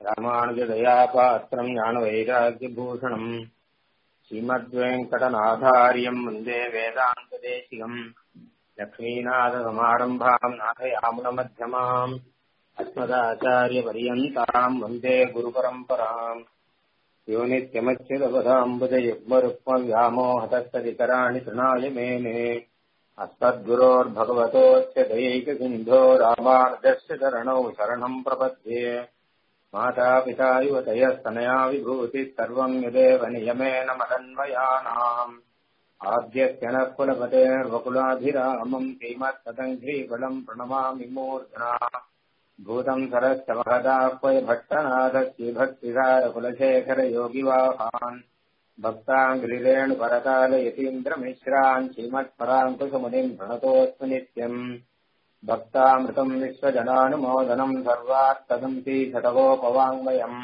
ராமானுஜதயாபாத்திரம் ஞானவைராக்கியபூஷணம் ஸ்ரீமத்வேங்கடநாதாரியம் வந்தே வேதாந்ததேசிகம் லக்ஷ்மீநாதசமாரம்பாம் நாதயாமுனமध्यமாம் अस्मदाचार्यपर्यन्ताम् वन्दे गुरुपरम्पराम् यो नित्यमच्युतपदाम्बुजयुग्मरुक्मव्यामोहतस्तदितराणि तृणाय मेने अस्मद्गुरोर्भगवतोऽस्य दयैकसिन्धो रामानुजस्य चरणौ शरणम् प्रपद्ये मातापिता युवतयस्तनया विभूतिः सर्वम् यदेव नियमेन मदन्वयानाम् आद्यस्य नः कुलपतेर्वकुलाभिरामम् श्रीमत्तदङ्घ्रीफलम् प्रणमामि मूर्ध्ना भूतम् सरस्य महदाह्वय भट्टनाथस्य भक्तिसारकुलशेखरयोगिवाहान् भक्ताङ्घ्रिरेणुपरकालयतीन्द्रमिश्रान् श्रीमत्पराङ्कुशमुनिम् प्रणतोऽस्मि नित्यम् भक्तामृतम् विश्वजनानुमोदनम् सर्वात्तदन्ति शतकोपवाङ्मयम्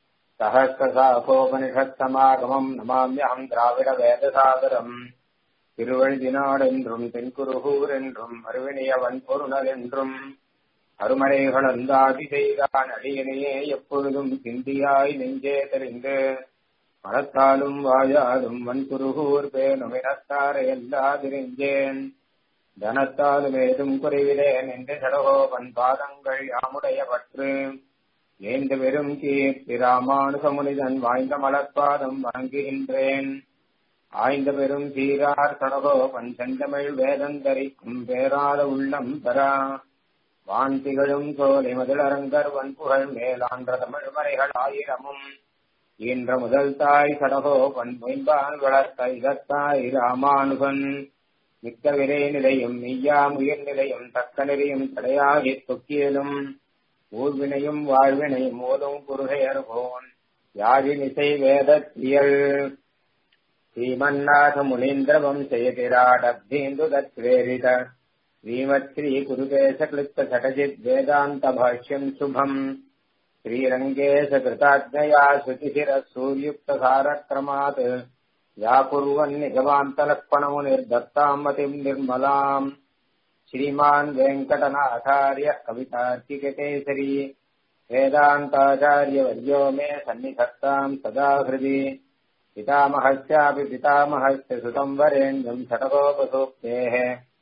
सहस्रशाखोपनिषत्समागमम् नमाम्यहम् द्राविडवेदसागरम् திருவழுதினாடென்றும் தென்குருகூர் என்றும் அருவினியவன் பொருணல் என்றும் அருமறைகளந்தாதி செய்தான் அடியனையே எப்பொழுதும் சிந்தியாய் நெஞ்சே தெரிந்து மனத்தாலும் வாயாலும் வன்குருகூர் பேணுமினத்தார எல்லாதிரிஞ்சேன் தனத்தாலும் ஏதும் குறைவிலேன் என்று சடகோபன் பாதங்கள் யாமுடைய பற்று ஏந்த வெறும் கீர்த்தி ராமானுசமுனிதன் வாய்ந்த மலர்பாதம் வணங்குகின்றேன் ஆய்ந்த பெரும் சீரார் சடகோபன் செந்தமிழ் வேதந்தரிக்கும் பேராத உள்ளம் தரா வான் திகழும் சோலை முதலரங்கர் வன்புகழ் மேலான்ற தமிழ் மறைகள் ஆயிரமும் ஈன்ற முதல் தாய் சடகோபன் மொயம்பான் வளர்த்த இதத்தாய் ராமானுகன் மிக்க விரை நிலையும் மெய்யாம் உயிர் நிலையும் தக்க நெறியும் தடையாகி தொக்கியலும் ஊர்வினையும் வாழ்வினையும் ஓதும் குருகையர் போன் யாழின் இசை வேதத்தியல் श्रीमन्नाथ मुनीन्द्र वंशयतिराडब्धेन्दु तत्प्रेरित श्रीमत्श्री कुरुकेशक्लिप्त झटजित् वेदान्त भाष्यम् शुभम् श्रीरङ्गेशकृताज्ञया श्रुतिशिरः सूर्युक्त सारक्रमात् या कुर्वन् निगमान्तलक्ष्मणमुनिर्दत्ताम् मतिम् निर्मलाम् श्रीमान् वेङ्कटनाथार्य कवितार्किककेसरी वेदान्ताचार्यवर्यो मे सन्निधत्ताम् सदा हृदि पितामहस्यापि पितामहस्य सुतम् वरेण्यम् षटकोपसूक्तेः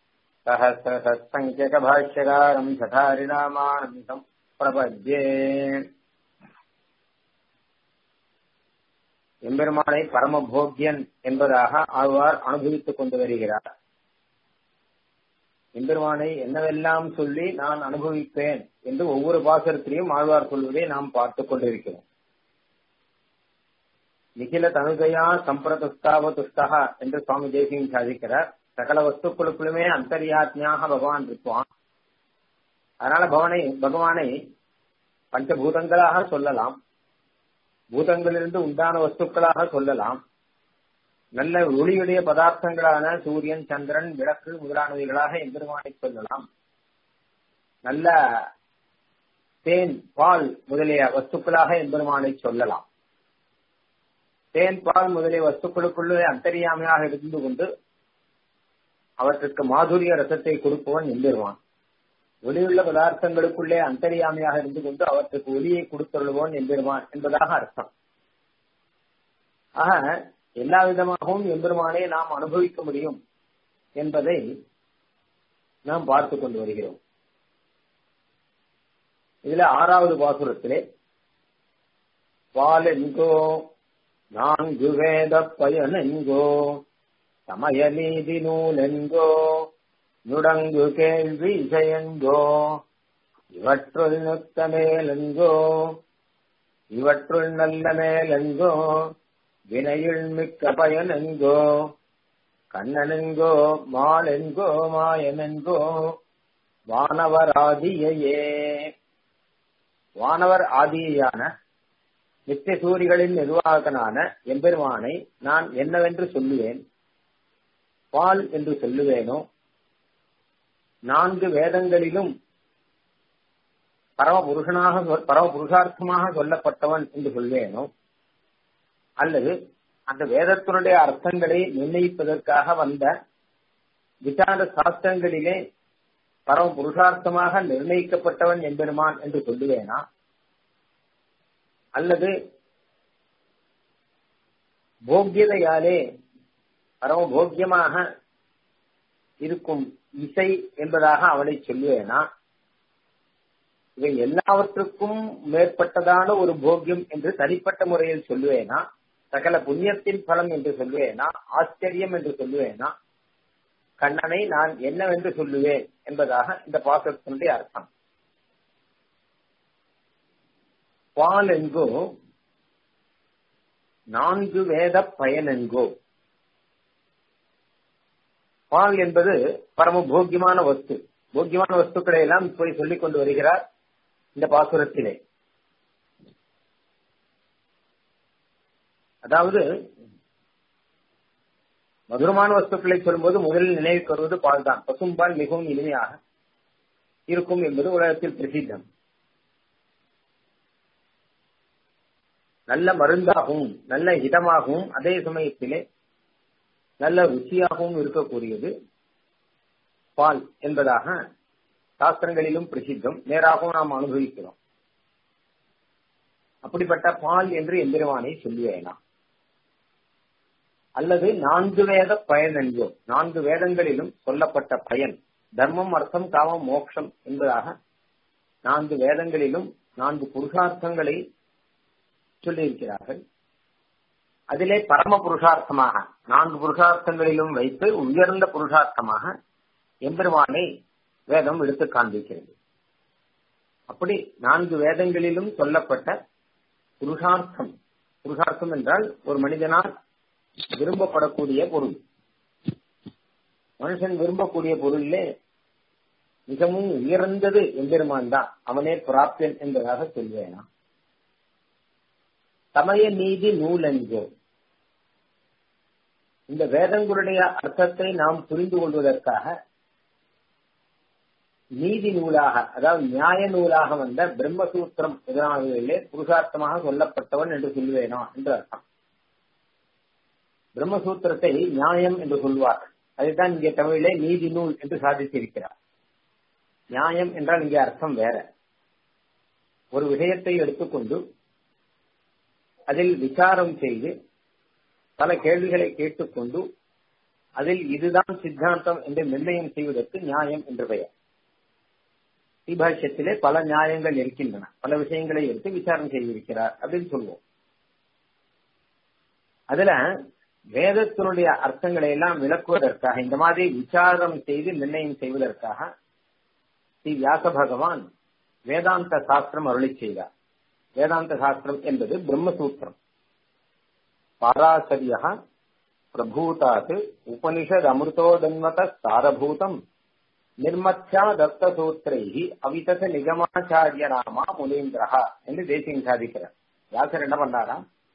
सहस्रसत्सङ्ख्यकभाष्यकारम् शठारिणामानम् सम्प्रपद्ये எம்பெருமானை பரமபோக்கியன் என்பதாக ஆழ்வார் அனுபவித்துக் கொண்டு வருகிறார் எம்பெருமானை என்னவெல்லாம் சொல்லி நான் அனுபவிப்பேன் என்று ஒவ்வொரு பாசரத்திலையும் ஆழ்வார் சொல்வதை நாம் பார்த்துக் கொண்டிருக்கிறோம் நிகில தனுதயா சம்பிரதுஷ்டாவ துஷ்டா என்று சுவாமி தேசியம் சாதிக்கிறார் சகல வஸ்துக்களுக்குள்ளுமே அந்தரியாத்மியாக பகவான் இருப்பான் அதனால பவனை பகவானை பஞ்சபூதங்களாக சொல்லலாம் பூதங்களிலிருந்து உண்டான வஸ்துக்களாக சொல்லலாம் நல்ல ஒளியுடைய பதார்த்தங்களான சூரியன் சந்திரன் விளக்கு முதலானவைகளாக எம்பெருமானை சொல்லலாம் நல்ல தேன் பால் முதலிய வஸ்துக்களாக எம்பெருமானை சொல்லலாம் தேன் பால் முதலிய வஸ்துக்களுக்குள்ளே அந்தரியாமையாக இருந்து கொண்டு அவற்றுக்கு மாதுரிய ரசத்தை கொடுப்பவன் எம்பெருவான் ஒளியுள்ள பதார்த்தங்களுக்குள்ளே அந்தரியாமையாக இருந்து கொண்டு அவற்றுக்கு ஒளியை கொடுத்துள்ளுவோன் எம்பெருமான் என்பதாக அர்த்தம் ஆக எல்லா விதமாகவும் எம்பெருமானை நாம் அனுபவிக்க முடியும் என்பதை நாம் பார்த்து கொண்டு வருகிறோம் இதுல ஆறாவது பாசுரத்திலே பாலென்கோ நான்கு வேத பயனெங்கோ சமய நீதி நூலெங்கோ நுடங்கு கேள்வி இசையெங்கோ இவற்றுள் நுத்த மேலெங்கோ இவற்றுள் நல்ல மேலெங்கோ வினையுள் மிக்க பயனெங்கோ கண்ணனெங்கோ மாலெங்கோ மாயனெங்கோ வானவர் ஆதியையே வானவர் ஆதியான நித்திய சூரிகளின் நிர்வாகனான எம்பெருமானை நான் என்னவென்று சொல்லுவேன் பால் என்று சொல்லுவேனோ நான்கு வேதங்களிலும் பரம புருஷனாக பரம புருஷார்த்தமாக சொல்லப்பட்டவன் என்று சொல்வேனோ அல்லது அந்த வேதத்தினுடைய அர்த்தங்களை நிர்ணயிப்பதற்காக வந்த விசார சாஸ்திரங்களிலே பரம புருஷார்த்தமாக நிர்ணயிக்கப்பட்டவன் எம்பெருமான் என்று சொல்லுவேனா அல்லது போக்கியதையாலே பரம போக்கியமாக இருக்கும் இசை என்பதாக அவளை சொல்லுவேனா இவை எல்லாவற்றுக்கும் மேற்பட்டதான ஒரு போக்கியம் என்று தனிப்பட்ட முறையில் சொல்லுவேனா சகல புண்ணியத்தின் பலம் என்று சொல்லுவேனா ஆச்சரியம் என்று சொல்லுவேனா கண்ணனை நான் என்னவென்று சொல்லுவேன் என்பதாக இந்த பாசத்தினுடைய அர்த்தம் பால் என்கோ நான்கு வேத பயன் என்கோ பால் என்பது பரம போக்கியமான வஸ்து போக்கியமான வஸ்துக்களை எல்லாம் இப்படி சொல்லிக் கொண்டு வருகிறார் இந்த பாசுரத்திலே அதாவது மதுரமான வஸ்துக்களை சொல்லும்போது முதலில் நினைவுக்கு வருவது பால் தான் பசும்பால் மிகவும் இனிமையாக இருக்கும் என்பது உலகத்தில் பிரசித்தம் நல்ல மருந்தாகவும் நல்ல இதமாகவும் அதே சமயத்திலே நல்ல ருச்சியாகவும் இருக்கக்கூடியது பால் என்பதாக சாஸ்திரங்களிலும் பிரசித்தம் நேராகவும் நாம் அனுபவிக்கிறோம் அப்படிப்பட்ட பால் என்று எந்திரவானை சொல்லுவேனாம் அல்லது நான்கு வேத பயன் என்கிறோம் நான்கு வேதங்களிலும் சொல்லப்பட்ட பயன் தர்மம் அர்த்தம் காமம் மோட்சம் என்பதாக நான்கு வேதங்களிலும் நான்கு புருஷார்த்தங்களை சொல்லியிருக்கிறார்கள் அதிலே பரம புருஷார்த்தமாக நான்கு புருஷார்த்தங்களிலும் வைத்து உயர்ந்த புருஷார்த்தமாக எம்பெருமானை வேதம் எடுத்து காண்பிக்கிறது அப்படி நான்கு வேதங்களிலும் சொல்லப்பட்ட புருஷார்த்தம் புருஷார்த்தம் என்றால் ஒரு மனிதனால் விரும்பப்படக்கூடிய பொருள் மனுஷன் விரும்பக்கூடிய பொருளிலே மிகவும் உயர்ந்தது எம்பெருமான் தான் அவனே பிராப்தியன் என்பதாக சொல்வேனா சமய நீதி நூல் என்கோ இந்த வேதங்களுடைய அர்த்தத்தை நாம் புரிந்து கொள்வதற்காக நீதி நூலாக அதாவது நியாய நூலாக வந்த பிரம்மசூத்திரம் முதலானவர்களிலே புருஷார்த்தமாக சொல்லப்பட்டவன் என்று சொல்லுவேனா என்று அர்த்தம் பிரம்மசூத்திரத்தை நியாயம் என்று சொல்வார்கள் அதைத்தான் இங்கே தமிழிலே நீதி நூல் என்று சாதித்திருக்கிறார் நியாயம் என்றால் இங்கே அர்த்தம் வேற ஒரு விஷயத்தை எடுத்துக்கொண்டு அதில் விசாரம் செய்து பல கேள்விகளை கேட்டுக்கொண்டு அதில் இதுதான் சித்தாந்தம் என்று நிர்ணயம் செய்வதற்கு நியாயம் என்று பெயர் ஸ்ரீபாஷ்யத்திலே பல நியாயங்கள் இருக்கின்றன பல விஷயங்களை எடுத்து விசாரணை செய்திருக்கிறார் அப்படின்னு சொல்லுவோம் அதுல வேதத்தினுடைய அர்த்தங்களை எல்லாம் விளக்குவதற்காக இந்த மாதிரி விசாரம் செய்து நிர்ணயம் செய்வதற்காக ஸ்ரீ வியாச பகவான் வேதாந்த சாஸ்திரம் அருளி செய்தார் வேதாந்த சாஸ்திரம் என்பது பிரம்மசூத்திரம் பாராசரியா பிரபூதாத் உபனிஷத் அமிர்தோதன்மத சாரபூதம் நிர்மத்யா தத்தசூத்திரை அவிதச நிகமாச்சாரிய நாமா முனீந்திரா என்று தேசியம் சாதிக்கிறார் வியாசர் என்ன பண்ணாரா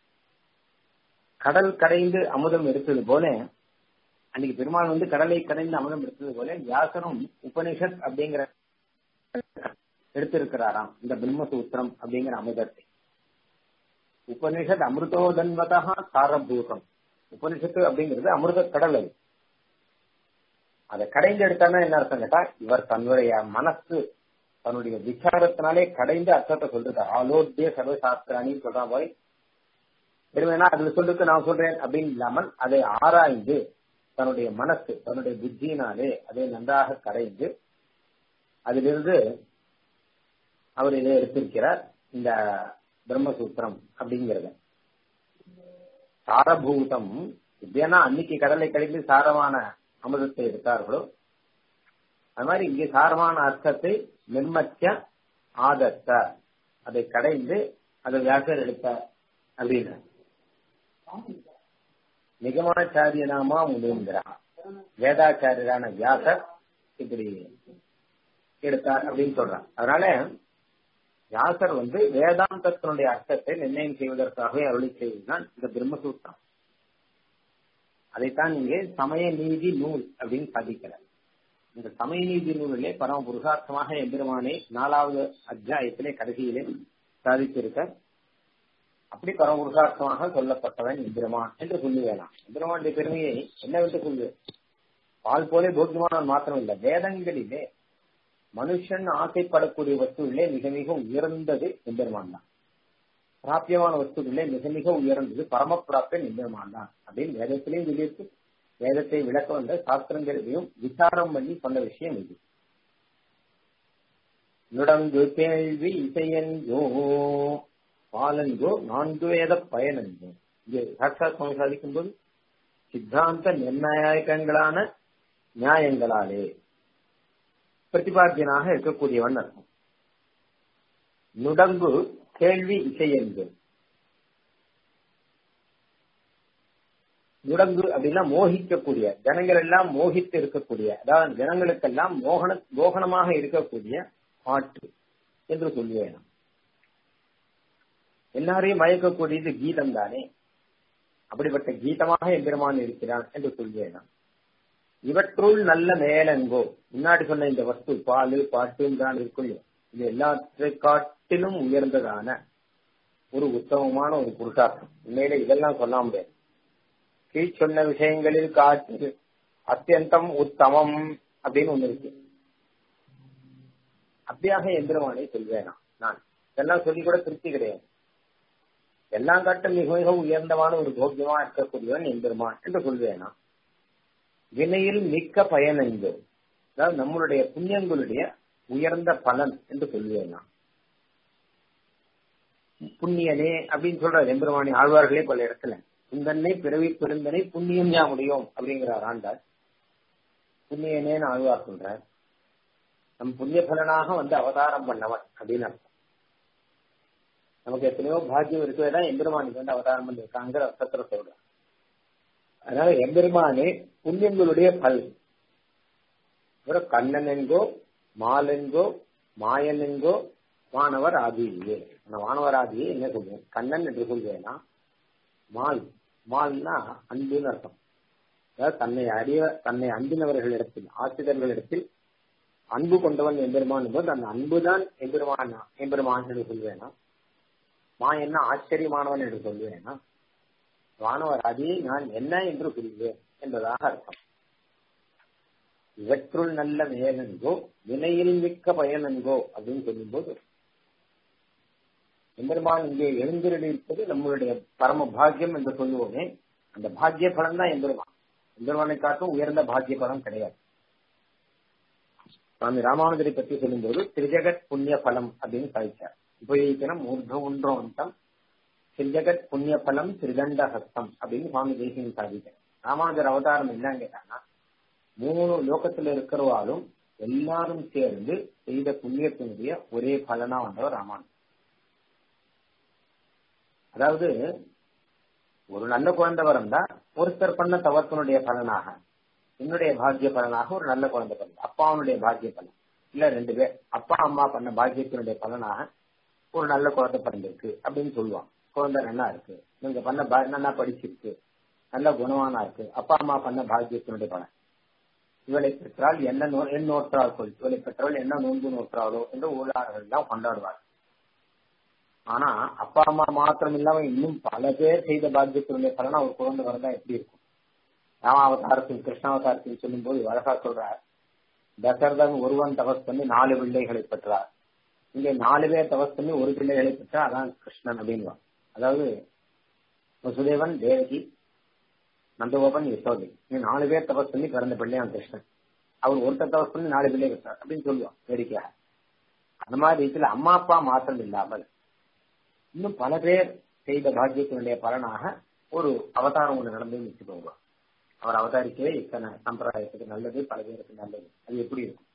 கடல் கடைந்து அமுதம் எடுத்தது போல அன்னைக்கு பெருமாள் வந்து கடலை கடைந்து அமுதம் எடுத்தது போல வியாசரும் உபனிஷத் அப்படிங்கிற எடுத்திருக்கிறாராம் இந்த பிரம்மசூத்திரம் அப்படிங்கிற அமுதத்தை உபனிஷத் அமிர்தோதன்வதா சாரபூதம் உபனிஷத்து அப்படிங்கிறது அமிர்த கடல் அது அதை கடைந்து எடுத்தானா என்ன அர்த்தம் கேட்டா இவர் தன்னுடைய மனசு தன்னுடைய விசாரத்தினாலே கடைந்து அர்த்தத்தை சொல்றது ஆலோத்திய சர்வசாஸ்திராணின்னு சொல்ற போய் வெறுமனா அதுல சொல்லுக்கு நான் சொல்றேன் அப்படின்னு இல்லாமல் அதை ஆராய்ந்து தன்னுடைய மனசு தன்னுடைய புத்தியினாலே அதை நன்றாக கரைந்து அதிலிருந்து அவர் இதை எடுத்திருக்கிறார் இந்த பிரம்மசூத்திரம் அப்படிங்கிறத சாரபூதம் இப்படியானா அன்னைக்கு கடலை கழிந்து சாரமான அமிர்தத்தை எடுத்தார்களோ அது மாதிரி இங்கே சாரமான அர்த்தத்தை நிர்மத்திய ஆதத்த அதை கடைந்து அதை வியாசர் எடுத்தார் அப்படின்னு நிகமாச்சாரியனாமா முனீந்திரா வேதாச்சாரியரான வியாசர் இப்படி எடுத்தார் அப்படின்னு சொல்றார் அதனால வியாசர் வந்து வேதாந்தத்தினுடைய அர்த்தத்தை நிர்ணயம் செய்வதற்காகவே அருளி செய்வதுதான் இந்த பிரம்மசூத்திரம் அதைத்தான் இங்கே சமய நீதி நூல் அப்படின்னு சாதிக்கிறார் இந்த சமய நீதி நூலிலே பரம புருஷார்த்தமாக எம்பெருமானை நாலாவது அத்தியாயத்திலே கடைசியிலே சாதித்திருக்க அப்படி பரம புருஷார்த்தமாக சொல்லப்பட்டவன் எம்பெருமான் என்று சொல்லுவேலாம் எம்பெருமானுடைய பெருமையை என்னவென்று சொல்லுவேன் பால் போலே போக்கியமானவன் மாத்திரம் இல்லை வேதங்களிலே மனுஷன் ஆசைப்படக்கூடிய வஸ்துவிலே மிக மிக உயர்ந்தது எம்பெருமான் தான் பிராபியமான வஸ்துக்களே மிக மிக உயர்ந்தது பரம பிராப்தியன் எம்பெருமான் தான் அப்படின்னு வேதத்திலையும் சொல்லியிருக்கு வேதத்தை விளக்க வந்த சாஸ்திரங்களையும் விசாரம் பண்ணி சொன்ன விஷயம் இது நுடங்கு கேள்வி இசையன்கோ பாலன்கோ நான்கு வேத பயனன்கோ இங்கே சாட்சாத் சுவாமி சாதிக்கும் போது சித்தாந்த நிர்ணாயகங்களான நியாயங்களாலே பிரதிபாத்தியனாக இருக்கக்கூடியவன் அர்த்தம் நுடங்கு கேள்வி இசையன்கு நுடங்கு அப்படின்னா மோகிக்கக்கூடிய ஜனங்கள் எல்லாம் மோகித்து இருக்கக்கூடிய அதாவது ஜனங்களுக்கெல்லாம் மோகன மோகனமாக இருக்கக்கூடிய பாட்டு என்று சொல்லுவேன் எல்லாரையும் மயக்கக்கூடியது கீதம் தானே அப்படிப்பட்ட கீதமாக எம்பெருமான் இருக்கிறான் என்று சொல்வேன் இவற்றுள் நல்ல மேலங்கோ முன்னாடி சொன்ன இந்த வஸ்து பால் பாட்டு தான் இருக்கும் இது எல்லாற்றை காட்டிலும் உயர்ந்ததான ஒரு உத்தமமான ஒரு புருஷார்த்தம் உண்மையில இதெல்லாம் சொல்ல முடியாது கீழ் சொன்ன விஷயங்களில் காட்டு அத்தியந்தம் உத்தமம் அப்படின்னு ஒண்ணு இருக்கு அப்படியாக எந்திரமானை சொல்வேனா நான் இதெல்லாம் சொல்லி கூட திருப்தி கிடையாது எல்லாம் காட்டும் மிக மிக உயர்ந்தமான ஒரு போக்கியமா இருக்கக்கூடியவன் எம்பெருமான் என்று சொல்வேனா வினையில் மிக்க பயன் என்று அதாவது நம்மளுடைய புண்ணியங்களுடைய உயர்ந்த பலன் என்று சொல்வேனா புண்ணியனே அப்படின்னு சொல்றாரு எம்பெருமானி ஆழ்வார்களே பல இடத்துல புந்தன்னை பிறவி பெருந்தனை புண்ணியம் யா முடியும் அப்படிங்கிறார் ஆண்டார் புண்ணியனேன்னு ஆழ்வார் சொல்றார் நம் புண்ணிய பலனாக வந்து அவதாரம் பண்ணவன் அப்படின்னு அர்த்தம் நமக்கு எத்தனையோ பாக்கியம் இருக்கதான் எம்பெருமானுக்கு வந்து அவதாரம் பண்ணிருக்காங்கிற அர்த்தத்துல சொல்றார் அதனால எம்பெருமானே புண்ணியங்களுடைய பல் அப்புறம் கண்ணன் என்கோ மாலென்கோ மாயன் என்கோ வானவர் ஆதியே அந்த வானவர் ஆதியே என்ன சொல்லுவேன் கண்ணன் என்று சொல்வேனா மால் மால்னா அன்புன்னு அர்த்தம் அதாவது தன்னை அறிய தன்னை அன்பினவர்களிடத்தில் ஆசிரியர்களிடத்தில் அன்பு கொண்டவன் எம்பெருமான் போது அந்த அன்புதான் எம்பெருமான் எம்பெருமான் என்று சொல்வேனா மா என்ன ஆச்சரியமானவன் என்று சொல்வேனா வானவர் அதே நான் என்ன என்று சொல்வேன் என்பதாக அர்த்தம் இவற்றுள் நல்ல மேலென்கோ வினையில் மிக்க பயனென்கோ அப்படின்னு சொல்லும்போது எம்பெருமான் இங்கே எழுந்திருப்பது நம்மளுடைய பரம பாக்கியம் என்று சொல்லுவோமே அந்த பாக்கிய பலன் தான் எம்பெருமான் எம்பெருமானை காட்டும் உயர்ந்த பாக்கிய பலம் கிடையாது சுவாமி ராமானுஜரை பற்றி சொல்லும்போது திரிஜகத் புண்ணிய பலம் அப்படின்னு சாதிச்சார் உபயோகிக்கணும் ஊர்த ஒன்றோந்தம் திரிஜகத் புண்ணிய பலம் திரிதண்ட ஹஸ்தம் அப்படின்னு சுவாமி தேசியம் சாதிச்சார் ராமானுஜர் அவதாரம் என்னன்னு கேட்டாங்கன்னா மூணு லோகத்துல இருக்கிறவாலும் எல்லாரும் சேர்ந்து செய்த புண்ணியத்தினுடைய ஒரே பலனா வந்தவர் ராமானுஜர் அதாவது ஒரு நல்ல குழந்தை பிறந்தா ஒருத்தர் பண்ண தவத்தினுடைய பலனாக என்னுடைய பாக்கிய பலனாக ஒரு நல்ல குழந்தை பிறந்த அப்பாவுடைய பாக்கிய பலன் இல்ல ரெண்டு பேர் அப்பா அம்மா பண்ண பாக்கியத்தினுடைய பலனாக ஒரு நல்ல குழந்தை பிறந்திருக்கு அப்படின்னு சொல்லுவான் குழந்தை நல்லா இருக்கு நீங்க பண்ண நல்லா படிச்சிருக்கு நல்ல குணவானா இருக்கு அப்பா அம்மா பண்ண பாக்கியத்தினுடைய பலன் இவளை பெற்றால் என்ன நோ என் நோற்றாள் கொள் இவளை பெற்றவள் என்ன நோன்பு நோற்றாளோ என்று ஊழாளர்கள் எல்லாம் கொண்டாடுவார் ஆனா அப்பா அம்மா மாத்திரம் இல்லாம இன்னும் பல பேர் செய்த பாக்கியத்தினுடைய பலனா ஒரு குழந்தை வரதா எப்படி இருக்கும் ராமாவதாரத்தில் கிருஷ்ணாவதாரத்தில் சொல்லும் போது அழகா சொல்றார் தசரதன் ஒருவன் தபஸ் பண்ணி நாலு பிள்ளைகளை பெற்றார் இங்க நாலு பேர் தபஸ் பண்ணி ஒரு பிள்ளைகளை பெற்றா அதான் கிருஷ்ணன் அப்படின்னு அதாவது வசுதேவன் தேவகி நந்தகோபன் யசோதை நீ நாலு பேர் தபஸ் பண்ணி பிறந்த பிள்ளையான் கிருஷ்ணன் அவர் ஒருத்தர் தபஸ் பண்ணி நாலு பிள்ளை பெற்றார் அப்படின்னு சொல்லுவான் வேடிக்கையாக அந்த மாதிரி இதுல அம்மா அப்பா மாற்றம் இல்லாமல் இன்னும் பல பேர் செய்த பாக்கியத்தினுடைய பலனாக ஒரு அவதாரம் ஒன்று நடந்து வச்சுக்கோங்க அவர் அவதாரிக்கவே இத்தனை சம்பிரதாயத்துக்கு நல்லது பல பேருக்கு நல்லது அது எப்படி இருக்கும்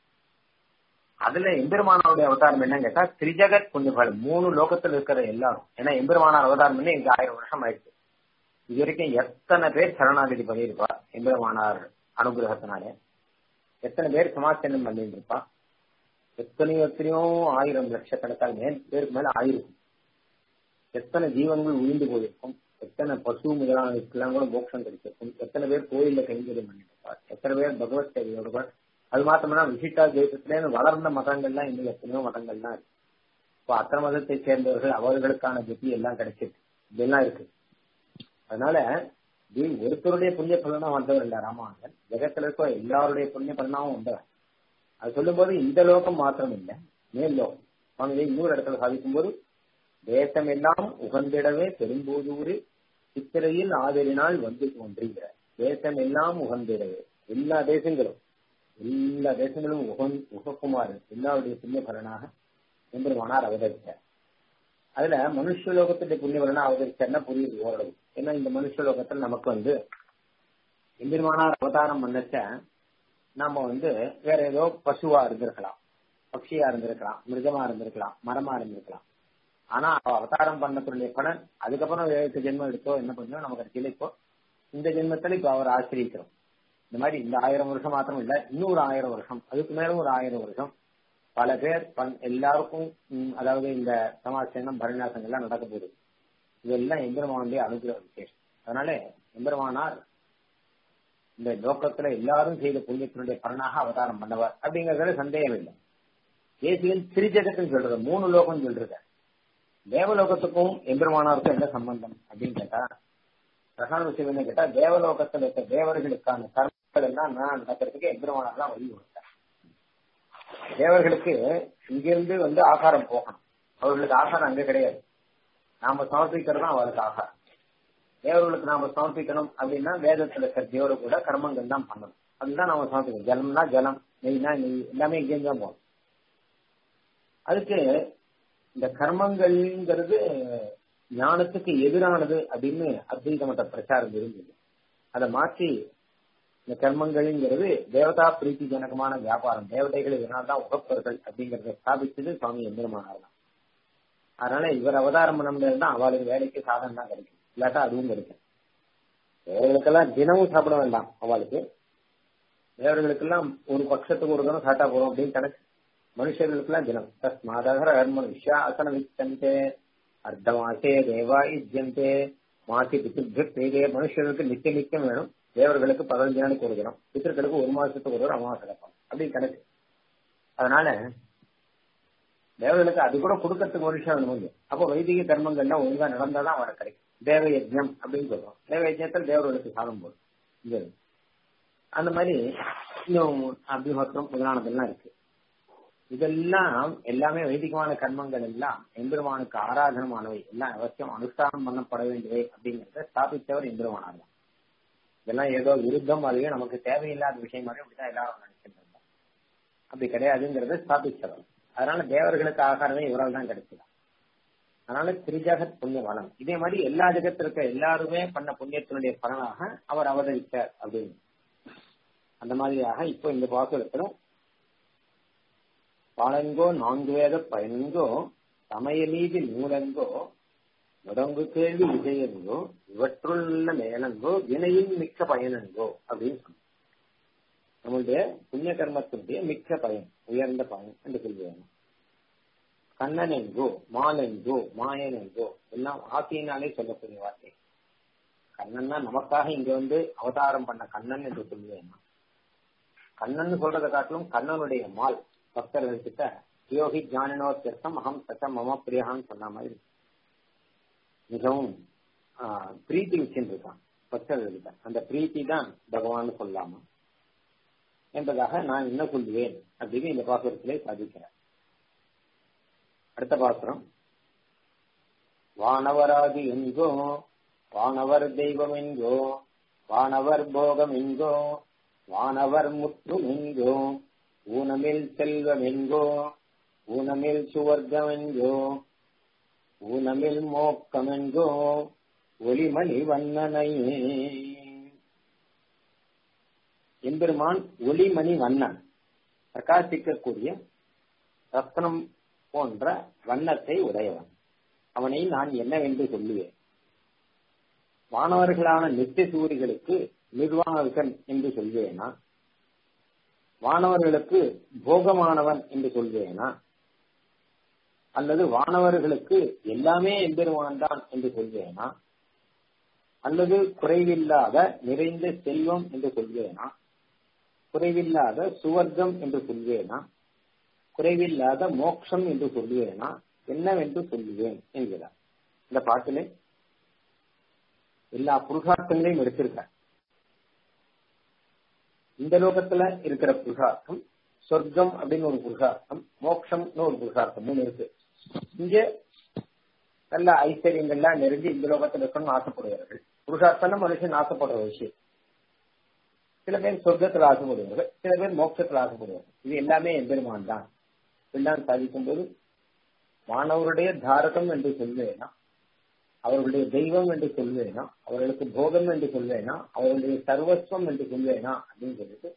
அதுல எம்பெருமானாருடைய அவதாரம் என்னன்னு கேட்டா திரிஜகத் புண்ணியபால் மூணு லோகத்துல இருக்கிற எல்லாரும் ஏன்னா எம்பெருமானார் அவதாரம் பண்ணி இங்க ஆயிரம் வருஷம் ஆயிடுச்சு இது வரைக்கும் எத்தனை பேர் சரணாகதி பண்ணியிருப்பா எம்பெருமானார் அனுகிரகத்தினாலே எத்தனை பேர் சமாச்சனம் பண்ணிட்டு இருப்பா எத்தனையோ எத்தனையோ ஆயிரம் லட்சக்கணக்கால் மேல் பேருக்கு மேல ஆயிருக்கும் எத்தனை ஜீவன்கள் உயிர்ந்து போயிருக்கும் எத்தனை பசு முதலானதுக்கெல்லாம் கூட மோட்சம் கிடைச்சிருக்கும் எத்தனை பேர் கோயில்ல கைங்கரியம் பண்ணிருப்பார் எத்தனை பேர் பகவத் சேவையோட அது மாத்திரம்னா விசிட்டா தேசத்துல வளர்ந்த மதங்கள்லாம் இன்னும் எத்தனையோ மதங்கள்லாம் இருக்கு இப்போ அத்தனை மதத்தை சேர்ந்தவர்கள் அவர்களுக்கான கதி எல்லாம் கிடைச்சிருக்கு இதெல்லாம் இருக்கு அதனால இது ஒருத்தருடைய புண்ணிய பலனா வந்தவர் இல்ல ராமானுஜன் ஜெகத்துல இருக்க எல்லாருடைய புண்ணிய பலனாவும் வந்தவர் அது சொல்லும் போது இந்த லோகம் மாத்திரம் இல்லை மேல் லோகம் சுவாமி இன்னொரு இடத்துல சாதிக்கும் போது தேசமெல்லாம் உகந்திடவே பெரும்போதூரு சித்திரையில் ஆதரினால் வந்து தோன்றுகிற தேசம் எல்லாம் உகந்திடவே எல்லா தேசங்களும் எல்லா தேசங்களும் உகன் உகக்குமாறு எல்லாருடைய புண்ணிய பலனாக எம்பெருமானார் அவதரித்தார் அதுல மனுஷலோகத்துடைய புண்ணிய பலனா அவதரிச்சார்னா புரியுது ஓரளவு ஏன்னா இந்த மனுஷலோகத்தில் நமக்கு வந்து எம்பெருமானார் அவதாரம் பண்ணச்ச நாம வந்து வேற ஏதோ பசுவா இருந்திருக்கலாம் பட்சியா இருந்திருக்கலாம் மிருகமா இருந்திருக்கலாம் மரமா இருந்திருக்கலாம் ஆனா அவ அவதாரம் பண்ணக்கூடிய பலன் அதுக்கப்புறம் ஏழு ஜென்மம் எடுத்தோ என்ன பண்ணோ நமக்கு கடைசியில இப்போ இந்த ஜென்மத்துல இப்ப அவர் ஆசிரியக்கிறோம் இந்த மாதிரி இந்த ஆயிரம் வருஷம் மாத்திரம் இல்ல இன்னொரு ஆயிரம் வருஷம் அதுக்கு மேல ஒரு ஆயிரம் வருஷம் பல பேர் எல்லாருக்கும் அதாவது இந்த சமாசனம் பரிநாசம் எல்லாம் நடக்க போகுது இதெல்லாம் எம்பெருமானுடைய அனுகிரக விசேஷம் அதனால எம்பெருமானார் இந்த லோக்கத்துல எல்லாரும் செய்த புண்ணியத்தினுடைய பலனாக அவதாரம் பண்ணவர் அப்படிங்கறதுல சந்தேகம் இல்லை தேசியன் திரிஜகத்துன்னு சொல்றது மூணு லோகம் சொல்றது தேவலோகத்துக்கும் எம்பெருமானாருக்கும் என்ன சம்பந்தம் அப்படின்னு கேட்டா பிரகான விஷயம் என்ன கேட்டா தேவலோகத்தில் இருக்க தேவர்களுக்கான கர்மங்கள் எல்லாம் நடக்கிறதுக்கு எம்பெருமானார் தான் வழி கொடுத்தார் தேவர்களுக்கு இங்கிருந்து வந்து ஆகாரம் போகணும் அவர்களுக்கு ஆகாரம் அங்க கிடையாது நாம சமர்ப்பிக்கிறது தான் அவளுக்கு ஆகாரம் தேவர்களுக்கு நாம சமர்ப்பிக்கணும் அப்படின்னா வேதத்துல இருக்கிற தேவரை கூட கர்மங்கள் தான் பண்ணணும் அதுதான் நாம சமர்ப்பிக்கணும் ஜலம்னா ஜலம் நெய்னா நெய் எல்லாமே இங்கேருந்து தான் போகணும் அதுக்கு இந்த கர்மங்கள்ங்கிறது ஞானத்துக்கு எதிரானது அப்படின்னு அத்வைத மத பிரச்சாரம் இருந்தது அதை மாற்றி இந்த கர்மங்கள்ங்கிறது தேவதா பிரீத்தி ஜனகமான வியாபாரம் தேவதைகள் இதனால்தான் உகப்பர்கள் அப்படிங்கறத ஸ்தாபிச்சது சுவாமி எம்பெருமானார் தான் அதனால இவர் அவதாரம் பண்ணும்போது தான் அவளுக்கு வேலைக்கு சாதனம் தான் கிடைக்கும் இல்லாட்டா அதுவும் கிடைக்கும் தேவர்களுக்கெல்லாம் தினமும் சாப்பிட வேண்டாம் அவளுக்கு தேவர்களுக்கெல்லாம் ஒரு பட்சத்துக்கு ஒரு தினம் சாப்பிட்டா போறோம் அப்படின்னு கணக்கு மனுஷர்களுக்கெல்லாம் தினம் தஸ்மாதகர மனுஷா அசன வித்தந்தே அர்த்தமாசே தேவா இஜ்யந்தே மாசி பித்திருத்தே மனுஷர்களுக்கு நித்திய நித்தியம் வேணும் தேவர்களுக்கு பதினஞ்சு நாளைக்கு ஒரு தினம் பித்திருக்களுக்கு ஒரு மாசத்துக்கு ஒரு அமாவாசை கிடக்கும் அப்படின்னு கணக்கு அதனால தேவர்களுக்கு அது கூட கொடுக்கறதுக்கு ஒரு விஷயம் வேணும் அப்போ வைதிக கர்மங்கள்லாம் ஒழுங்கா நடந்தாதான் அவரை கிடைக்கும் தேவ யஜ்யம் அப்படின்னு சொல்றோம் தேவ யஜ்யத்தில் தேவர்களுக்கு சாதம் போடும் இங்க அந்த மாதிரி இன்னும் அபிஹோத்திரம் முதலானதெல்லாம் இருக்கு இதெல்லாம் எல்லாமே வைதிகமான கர்மங்கள் எல்லாம் எம்பெருமானுக்கு ஆராதனமானவை எல்லாம் அவசியம் அனுஷ்டானம் பண்ணப்பட வேண்டியவை அப்படிங்கறத ஸ்தாபித்தவர் எம்பெருமானார் தான் இதெல்லாம் ஏதோ விருத்தம் அதுவே நமக்கு தேவையில்லாத விஷயமாக அப்படிதான் எல்லாரும் நினைச்சிட்டு இருந்தோம் அப்படி கிடையாதுங்கிறத ஸ்தாபிச்சவர் அதனால தேவர்களுக்கு ஆகாரமே இவரால் தான் கிடைச்சதா அதனால திரிஜகத் புண்ணிய பலம் இதே மாதிரி எல்லா ஜகத்தில் இருக்க எல்லாருமே பண்ண புண்ணியத்தினுடைய பலனாக அவர் அவதரித்தார் அப்படின்னு அந்த மாதிரியாக இப்போ இந்த பாசுரத்துல பாலங்கோ நான்கு வேத பயன்கோ சமயநீதி நூலங்கோ முடங்கு கேள்வி விஜயங்கோ இவற்றுள்ள மேலங்கோ வினையின் மிக்க பயனங்கோ அப்படின்னு சொன்னோம் நம்மளுடைய புண்ணிய கர்மத்தினுடைய மிக்க பயன் உயர்ந்த பயன் என்று சொல்லுவாங்க கண்ணன் எங்கோ மாலெங்கோ மாயன் எங்கோ எல்லாம் ஆசையினாலே சொல்லக்கூடிய வார்த்தை கண்ணன்னா நமக்காக இங்க வந்து அவதாரம் பண்ண கண்ணன் என்று சொல்லுவேன் கண்ணன் சொல்றதை காட்டிலும் கண்ணனுடைய மால் பக்தர்கள் கிட்ட யோகி ஜானினோ திருத்தம் அகம் சச்ச மம பிரியான்னு சொன்ன மாதிரி மிகவும் பிரீத்தி வச்சுருக்கான் பக்தர்கள்கிட்ட அந்த பிரீத்தி தான் பகவான் சொல்லாம என்பதாக நான் என்ன சொல்லுவேன் அப்படின்னு இந்த பாசுரத்திலே சாதிக்கிறேன் அடுத்த பாசுரம் வானவராதி எங்கோ வானவர் தெய்வம் எங்கோ வானவர் போகம் எங்கோ வானவர் முற்றும் எங்கோ ஊனமில் செல்வம் எங்கோ ஊனமில் சுவர்க்கம் எங்கோ ஊனமில் மோக்கம் எங்கோ ஒளிமணி வண்ணனையே எம்பெருமான் ஒளிமணி வண்ணன் பிரகாசிக்கக்கூடிய ரத்னம் போன்ற வண்ணத்தை உடையவன் அவனை நான் என்னவென்று சொல்லுவேன் வானவர்களான நித்திய சூரிகளுக்கு நிர்வாகன் என்று சொல்வேனா வானவர்களுக்கு போகமானவன் என்று சொல்வேனா அல்லது வானவர்களுக்கு எல்லாமே எம்பெருமான் தான் என்று சொல்வேனா அல்லது குறைவில்லாத நிறைந்த செல்வம் என்று சொல்வேனா குறைவில்லாத சுவர்க்கம் என்று சொல்வேனா குறைவில்லாத மோட்சம் என்று சொல்லுவேனா என்னவென்று சொல்லுவேன் என்கிறார் இந்த பாட்டிலே எல்லா புருஷார்த்தங்களையும் எடுத்திருக்கார் இந்த லோகத்துல இருக்கிற புருஷார்த்தம் சொர்க்கம் அப்படின்னு ஒரு புருஷார்த்தம் மோட்சம்னு ஒரு புருஷார்த்தம் மூணு இருக்கு இங்க நல்ல ஐஸ்வர்யங்கள்லாம் நெருங்கி இந்த லோகத்தில் இருக்கணும்னு ஆசைப்படுவார்கள் புருஷார்த்தன மனுஷன் ஆசைப்படுற விஷயம் சில பேர் சொர்க்கத்தில் ஆசைப்படுவார்கள் சில பேர் மோட்சத்தில் ஆசைப்படுவார்கள் இது எல்லாமே எம்பெருமான் தான் எல்லாம் சாதிக்கும் போது மாணவருடைய தாரகம் என்று சொல்வேனா அவர்களுடைய தெய்வம் என்று சொல்வேனா அவர்களுக்கு போகம் என்று சொல்வேனா அவர்களுடைய சர்வஸ்வம் என்று சொல்வேனா அப்படின்னு சொல்லிட்டு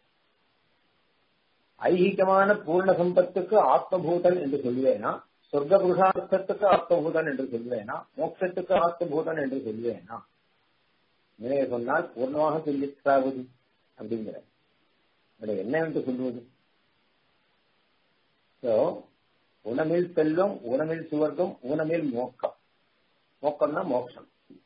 ஐகிகமான பூர்ண சம்பத்துக்கு ஆத்மபூதன் என்று சொல்வேனா சொர்க்க புருஷார்த்தத்துக்கு ஆத்மபூதன் என்று சொல்வேனா மோட்சத்துக்கு ஆத்மபூதன் என்று சொல்வேனா நிறைய சொன்னால் பூர்ணமாக சொல்லித்தாவது அப்படிங்கிற என்ன என்று சொல்வது உணமில் செல்வம் உணமில் சுவர்க்கம் உணமில் மோக்கம் மோக்கம்னா மோட்சம்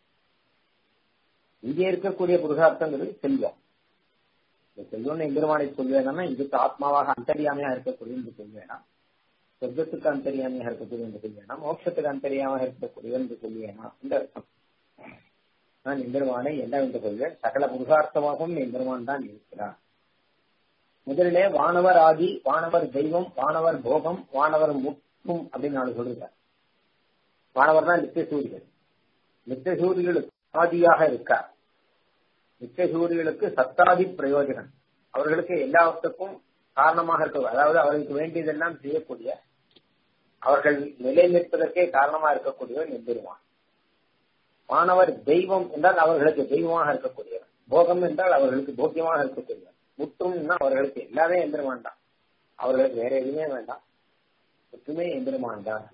இங்கே இருக்கக்கூடிய புருஷார்த்தங்கிறது செல்வம் இந்த செல்வம்னு எம்பெருமானை சொல்வேனா இதுக்கு ஆத்மாவாக அந்தரியாமையா இருக்கக்கூடிய என்று சொல்வேனா சொர்க்கத்துக்கு அந்தரியாமையாக இருக்கக்கூடிய என்று சொல்வேனா மோட்சத்துக்கு அந்தரியாமாக இருக்கக்கூடிய என்று சொல்வேனா இந்த அர்த்தம் நான் எம்பெருமானை என்னவென்று கொள்வேன் சகல புருஷார்த்தமாகவும் எம்பெருமான் தான் இருக்கிறார் முதலிலே வானவர் ஆதி வானவர் தெய்வம் வானவர் போகம் வானவர் முற்றும் அப்படின்னு நான் சொல்றேன் வானவர் தான் நித்திய சூரியன் நித்திய சூரியர்களுக்கு ஆதியாக இருக்கார் நித்திய சூரியர்களுக்கு சத்தாதி பிரயோஜனம் அவர்களுக்கு எல்லாவற்றுக்கும் காரணமாக இருக்க அதாவது அவர்களுக்கு வேண்டியதெல்லாம் செய்யக்கூடிய அவர்கள் நிலை நிற்பதற்கே காரணமா இருக்கக்கூடியவர் எம்பெருமான் மாணவர் தெய்வம் என்றால் அவர்களுக்கு தெய்வமாக இருக்கக்கூடியவர் போகம் என்றால் அவர்களுக்கு போக்கியமாக இருக்கக்கூடியவர் முற்றும்னா அவர்களுக்கு எல்லாமே எந்திரமான் தான் அவர்களுக்கு வேற எதுவுமே வேண்டாம் முற்றுமே எந்திரமான் தான்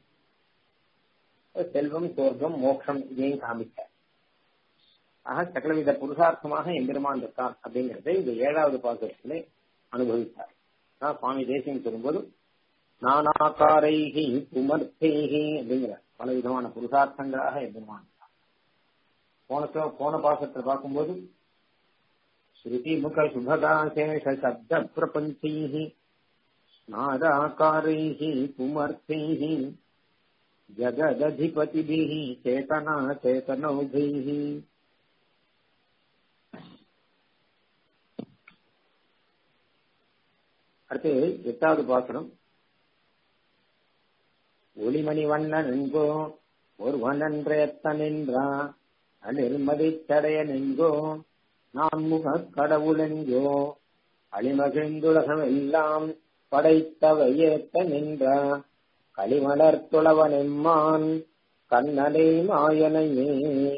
செல்வம் சொர்க்கம் மோட்சம் இதையும் காமிக்க ஆக சகலவித புருஷார்த்தமாக எம்பெருமான் இருக்கான் அப்படிங்கறதை இந்த ஏழாவது பாசத்திலே அனுபவித்தார் சுவாமி தேசியம் சொல்லும்போது நானாக்காரைகி புமர்த்தேகி அப்படிங்கிற பல விதமான புருஷார்த்தங்களாக எம்பெருமான் போன போன பாசத்தை பார்க்கும்போது ஸ்ருதி முக சுபகாசேஷ சப்த பிரபஞ்சை நாதாக்காரை புமர்த்தை ஜகததிபதிபி சேதனா சேதனௌகை அடுத்து எட்டாவது பாசனம் ஒளிமணி வண்ணன் என்கோ ஒருவன் என்றேத்தன் என்றா அநிர்மதித்தடைய நெங்கோ நான் முக கடவுள் என்கோ அழிமகிழ்ந்துலகம் எல்லாம் படைத்தவை ஏத்த நின்ற களிமலர் துளவனெம்மான் கண்ணனை மாயனையே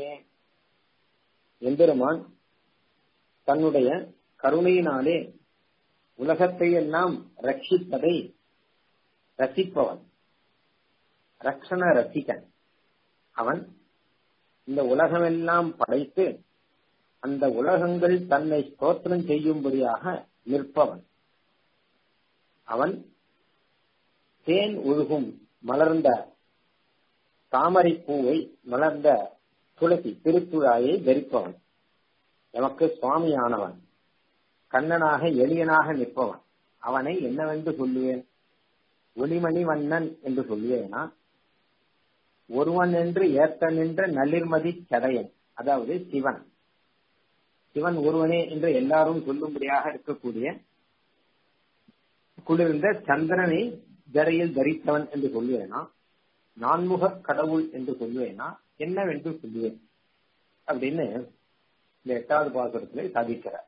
எம்பெருமான் தன்னுடைய கருணையினாலே உலகத்தை எல்லாம் ரட்சிப்பதை ரசிப்பவன் ரக்ஷண ரசிகன் அவன் இந்த உலகமெல்லாம் படைத்து அந்த உலகங்கள் தன்னை ஸ்தோத்திரம் செய்யும்படியாக நிற்பவன் அவன் தேன் ஒழுகும் மலர்ந்த தாமரை பூவை மலர்ந்த துளசி திருத்துழாயை தரிப்பவன் எமக்கு சுவாமியானவன் கண்ணனாக எளியனாக நிற்பவன் அவனை என்னவென்று சொல்லுவேன் ஒளிமணி வண்ணன் என்று சொல்லுவேனா ஒருவன் என்று ஏத்த நின்ற நளிர்மதி சடையன் அதாவது சிவன் சிவன் ஒருவனே என்று எல்லாரும் சொல்லும்படியாக இருக்கக்கூடிய குளிர்ந்த சந்திரனை ஜடையில் தரித்தவன் என்று சொல்லுவேனா நான்முக கடவுள் என்று சொல்லுவேனா என்னவென்று சொல்லுவேன் அப்படின்னு இந்த எட்டாவது பாசுரத்திலே சாதிக்கிறார்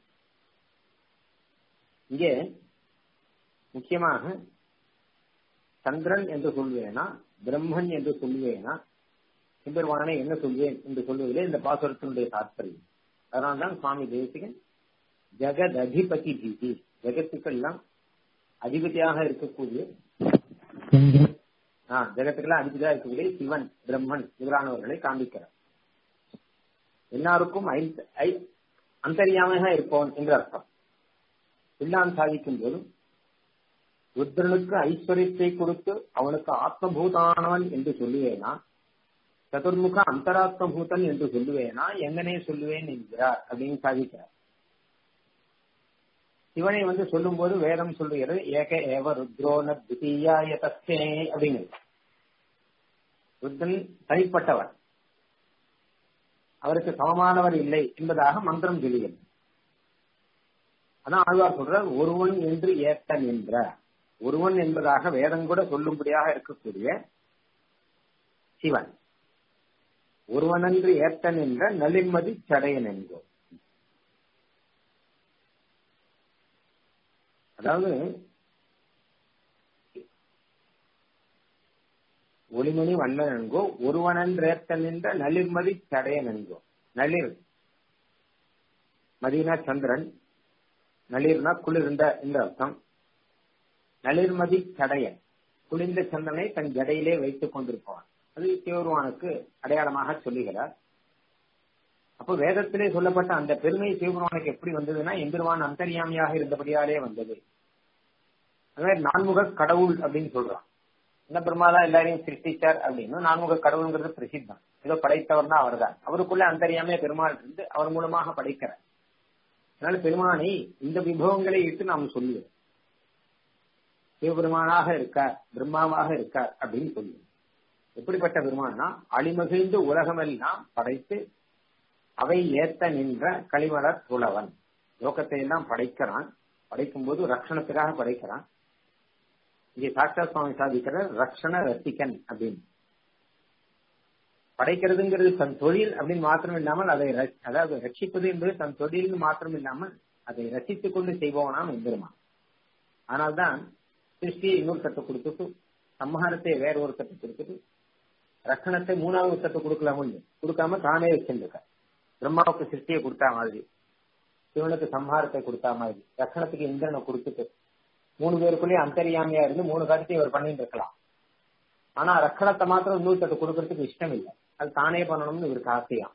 இங்கே முக்கியமாக சந்திரன் என்று சொல்லுவேனா பிரம்மன் என்று சொல்லுவேனா சிம்பெருமானே என்ன சொல்வேன் என்று சொல்வதிலே இந்த பாசுரத்தினுடைய தாற்பயம் அதனால்தான் சுவாமி தேசிகன் ஜெகத் அதிபதி பீதி ஜெகத்துக்கெல்லாம் அதிபதியாக இருக்கக்கூடிய ஜெகத்துக்கெல்லாம் அதிபதியாக இருக்கக்கூடிய சிவன் பிரம்மன் முதலானவர்களை காண்பிக்கிறார் எல்லாருக்கும் அந்தரியாமையாக இருப்பவன் என்று அர்த்தம் எல்லாம் சாதிக்கும் போது ருத்ரனுக்கு ஐஸ்வர்யத்தை கொடுத்து அவனுக்கு ஆத்மபூதானவன் என்று சொல்லுவேனா சதுர்முக அந்தராத்மபூதன் என்று சொல்லுவேனா எங்கனே சொல்லுவேன் என்கிறார் அப்படின்னு சாதிக்கிறார் சிவனை வந்து சொல்லும் போது வேதம் சொல்லுகிறது ஏக ஏவ ருத்ரோன தித்தீயாய தஸ்தே அப்படிங்கிறது ருத்ரன் தனிப்பட்டவர் அவருக்கு சமமானவர் இல்லை என்பதாக மந்திரம் சொல்லுகிறது அதான் ஆழ்வார் சொல்றார் ஒருவன் என்று ஏத்தன் என்ற ஒருவன் என்பதாக வேதம் கூட சொல்லும்படியாக இருக்கக்கூடிய சிவன் ஒருவனன்று ஏத்தன் என்ற நலிமதி சடையன் என்கோ அதாவது ஒளிமணி வண்ணன் என்கோ ஒருவனன்றேத்தன் என்ற நளிர்மதி சடையன் என்கோ நளிர் மதினா சந்திரன் நளிர்னா குளிர்ந்த இந்த அர்த்தம் நளிர்மதி சடையன் குளிர்ந்த சந்திரனை தன் ஜடையிலே வைத்துக் கொண்டிருப்பவன் அது சிவபெருமானுக்கு அடையாளமாக சொல்லுகிறார் அப்போ வேதத்திலே சொல்லப்பட்ட அந்த பெருமை சிவபெருமானுக்கு எப்படி வந்ததுன்னா எம்பெருமான் அந்தரியாமியாக இருந்தபடியாலே வந்தது அது நான்முக கடவுள் அப்படின்னு சொல்றான் என்ன பெருமாதான் எல்லாரையும் சிருஷ்டிச்சார் அப்படின்னு நான்முக கடவுள்ங்கிறது பிரசித்தம் ஏதோ படைத்தவர் தான் அவர் தான் அவருக்குள்ள அந்தரியாமே பெருமாள் இருந்து அவர் மூலமாக படைக்கிறார் அதனால பெருமானை இந்த விபவங்களை இட்டு நாம் சொல்லுவோம் சிவபெருமானாக இருக்கார் பிரம்மாவாக இருக்கார் அப்படின்னு சொல்லுவோம் எப்படிப்பட்ட பெருமானா அழிமகிழ்ந்து உலகமெல்லாம் படைத்து அவை ஏத்த நின்ற களிமலர் துளவன் லோகத்தை எல்லாம் படைக்கிறான் படைக்கும் போது ரட்சணத்துக்காக படைக்கிறான் இங்கே சாட்சா சுவாமி சாதிக்கிற ரக்ஷண ரசிகன் அப்படின்னு படைக்கிறதுங்கிறது தன் தொழில் அப்படின்னு மாத்திரம் இல்லாமல் அதை அதாவது ரட்சிப்பது என்பது தன் தொழில் மாத்திரம் இல்லாமல் அதை ரசித்துக் கொண்டு செய்பவனாம் எம்பெருமான் ஆனால்தான் சிருஷ்டியை இன்னொரு தட்டை கொடுத்துட்டு சம்ஹாரத்தை வேற ஒரு தட்டை கொடுத்துட்டு ரக்கணத்தை மூணாவது தட்டை கொடுக்கலாமோ கொடுக்காம தானே வச்சிருக்க பிரம்மாவுக்கு சிருஷ்டியை கொடுத்தா மாதிரி சிவனுக்கு சம்ஹாரத்தை கொடுத்தா மாதிரி ரக்கணத்துக்கு இந்திரனை கொடுத்துட்டு மூணு பேருக்குள்ளேயே அந்தரியாமையா இருந்து மூணு காரியத்தையும் இவர் பண்ணிட்டு இருக்கலாம் ஆனா ரக்கணத்தை மாத்திரம் இன்னொருத்தட்ட கொடுக்கறதுக்கு இஷ்டம் இல்லை அது தானே பண்ணணும்னு இவருக்கு ஆசையாம்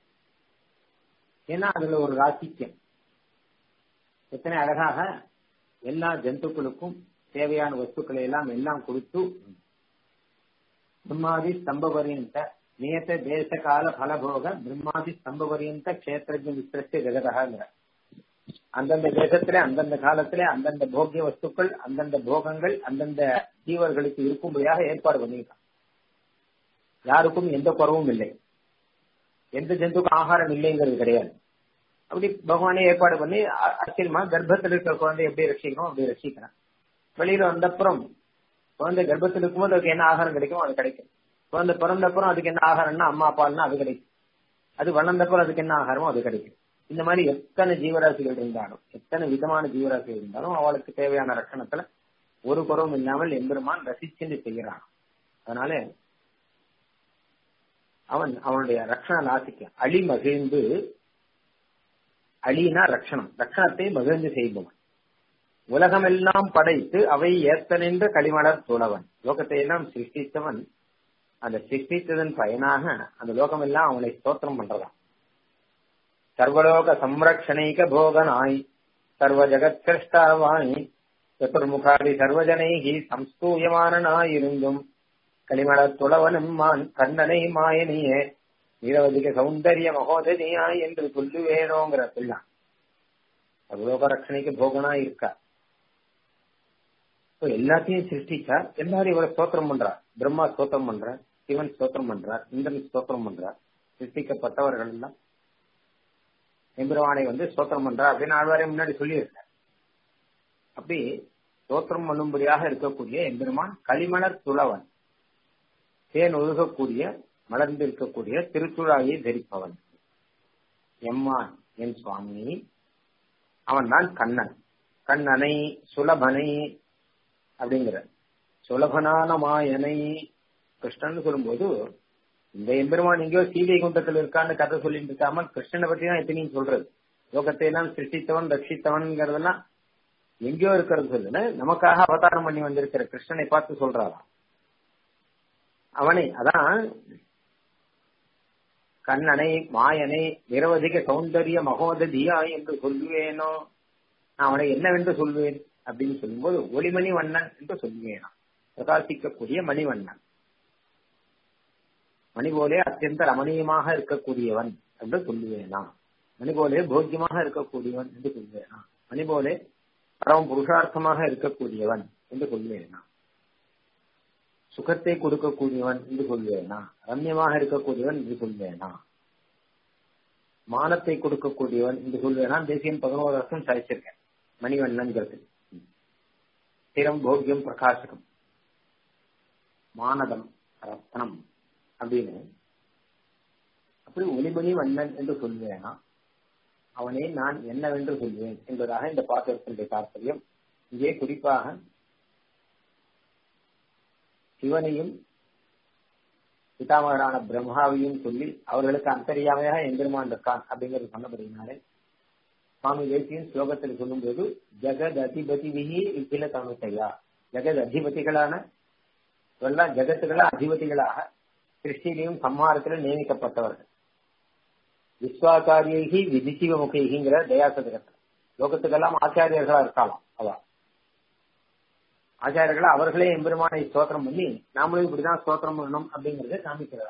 ஏன்னா அதுல ஒரு ராசிக்கம் எத்தனை அழகாக எல்லா ஜந்துக்களுக்கும் தேவையான வஸ்துக்களை எல்லாம் எல்லாம் கொடுத்து பிரம்மாதி ஸ்தம்பபரியந்த நியத்த தேச கால பலபோக பிரம்மாதி ஸ்தம்பபரியந்த கஷேத்திரஜ விஸ்திரஸ்ய ஜெகதகாங்கிற அந்தந்த தேசத்திலே அந்தந்த காலத்திலே அந்தந்த போக்கிய வஸ்துக்கள் அந்தந்த போகங்கள் அந்தந்த ஜீவர்களுக்கு இருக்கும்படியாக ஏற்பாடு பண்ணியிருக்கான் யாருக்கும் எந்த குறவும் இல்லை எந்த ஜந்துக்கும் ஆகாரம் இல்லைங்கிறது கிடையாது அப்படி பகவானே ஏற்பாடு பண்ணி ஆச்சரியமா கர்ப்பத்தில் இருக்கிற குழந்தை எப்படி ரசிக்கணும் அப்படி ரசிக்கிறான் வெளியில வந்தப்புறம் குழந்தை கர்ப்பத்தில் இருக்கும்போது அதுக்கு என்ன ஆகாரம் கிடைக்கும் அது கிடைக்கும் குழந்தை பிறந்தப்புறம் அதுக்கு என்ன ஆகாரம்னா அம்மா அப்பால்னா அது கிடைக்கும் அது வளர்ந்தப்புறம் அதுக்கு என்ன ஆகாரமோ அது கிடைக்கும் இந்த மாதிரி எத்தனை ஜீவராசிகள் இருந்தாலும் எத்தனை விதமான ஜீவராசிகள் இருந்தாலும் அவளுக்கு தேவையான ரட்சணத்துல ஒரு குறவும் இல்லாமல் எம்பெருமான் ரசிச்சுட்டு செய்கிறான் அதனால அவன் அவனுடைய ரட்சண நாசிக்க அழி மகிழ்ந்து அழினா ரட்சணம் ரட்சணத்தை மகிழ்ந்து செய்பவன் உலகமெல்லாம் படைத்து அவை ஏத்தனின்ற களிமலர் துளவன் லோகத்தை எல்லாம் சிருஷ்டித்தவன் அந்த சிருஷ்டித்ததன் பயனாக அந்த லோகம் எல்லாம் அவனை ஸ்தோத்திரம் பண்றதாம் சர்வலோக சம்ரக்ஷணைக போகனாய் சர்வ ஜெகத் சிரஷ்டாவாய் சதுர்முகாதி சர்வஜனைகி சம்ஸ்தூயமானனாயிருந்தும் களிமலர் துளவனம்மான் கண்ணனை மாயனியே நிரவதிக சௌந்தரிய மகோதனியாய் என்று சொல்லுவேனோங்கிற பிள்ளை சர்வலோக ரட்சணைக்கு போகனா இருக்கா எல்லாத்தையும் சிருஷ்டிச்சார் எல்லாரும் இவரை ஸ்தோத்திரம் பண்றார் பிரம்மா ஸ்தோத்திரம் பண்றார் சிவன் ஸ்தோத்திரம் பண்றார் இந்திரன் ஸ்தோத்திரம் பண்றார் சிருஷ்டிக்கப்பட்டவர்கள் எல்லாம் எம்பெருமானை வந்து ஸ்தோத்திரம் பண்றார் அப்படின்னு ஆழ்வாரே முன்னாடி சொல்லியிருக்கார் அப்படி ஸ்தோத்திரம் பண்ணும்படியாக இருக்கக்கூடிய எம்பெருமான் களிமலர் துளவன் தேன் ஒழுகக்கூடிய மலர்ந்து இருக்கக்கூடிய திருச்சுழாயை தரிப்பவன் எம்மான் என் சுவாமி அவன் தான் கண்ணன் கண்ணனை சுலபனை அப்படிங்கிற சுலபனான மாயனை கிருஷ்ணன் சொல்லும்போது இந்த எம்பெருமான் எங்கேயோ சீதை குண்டத்தில் இருக்கான்னு கதை சொல்லிட்டு இருக்காம கிருஷ்ணனை பத்தி தான் எத்தனையும் சொல்றது லோகத்தை எல்லாம் சிருஷ்டித்தவன் ரட்சித்தவன்ங்கிறதெல்லாம் எங்கேயோ இருக்கிறது சொல்லுன்னு நமக்காக அவதாரம் பண்ணி வந்திருக்கிற கிருஷ்ணனை பார்த்து சொல்றாராம் அவனை அதான் கண்ணனை மாயனை நிரவதிக சௌந்தரிய மகோததியா என்று சொல்லுவேனோ நான் அவனை என்னவென்று சொல்வேன் அப்படின்னு சொல்லும்போது ஒளிமணி வண்ணன் என்று சொல்லுவேனா பிரகாசிக்கக்கூடிய மணிவண்ணன் மணி போலே அத்தியந்த ரமணீயமாக இருக்கக்கூடியவன் என்று சொல்லுவேனா மணி போலே போக்கியமாக இருக்கக்கூடியவன் என்று சொல்லுவேனா மணி போலே பரம புருஷார்த்தமாக இருக்கக்கூடியவன் என்று சொல்லுவேனா சுகத்தை கொடுக்கக்கூடியவன் என்று சொல்வேனா ரம்யமாக இருக்கக்கூடியவன் என்று சொல்வேனா மானத்தை கொடுக்கக்கூடியவன் என்று சொல்வேனா தேசியம் பதினோரு வருஷம் சாதிச்சிருக்கேன் மணிவண்ணன்கிறது ஸ்திரம் போக்கியம் பிரகாசகம் மானதம் ரத்னம் அப்படின்னு அப்படி ஒளிமணி வண்ணன் என்று சொல்வேனா அவனை நான் என்னவென்று சொல்வேன் என்பதாக இந்த பாத்திரத்தினுடைய தாற்பயம் இங்கே குறிப்பாக சிவனையும் பிதாமகரான பிரம்மாவையும் சொல்லி அவர்களுக்கு அந்தரியாமையாக எம்பெருமான் இருக்கான் அப்படிங்கிறது சொன்னபடினாலே சுவாமி தேசியன் ஸ்லோகத்தில் சொல்லும்போது ஜெகத் அதிபதிவிகி இக்கில தனுத்தையா ஜெகத் அதிபதிகளான எல்லாம் ஜெகத்துகள அதிபதிகளாக சிருஷ்டியிலையும் சம்ஹாரத்திலும் நியமிக்கப்பட்டவர்கள் விஸ்வாச்சாரியகி விதிசிவமுகிங்கிற தயாசதகத்தில் லோகத்துக்கெல்லாம் ஆச்சாரியர்களா இருக்கலாம் அவ ஆச்சாரியர்கள் அவர்களே எம்பெருமானை ஸ்தோத்திரம் பண்ணி நாமளும் இப்படிதான் ஸ்தோத்திரம் பண்ணணும் அப்படிங்கறத காமிக்கிறதா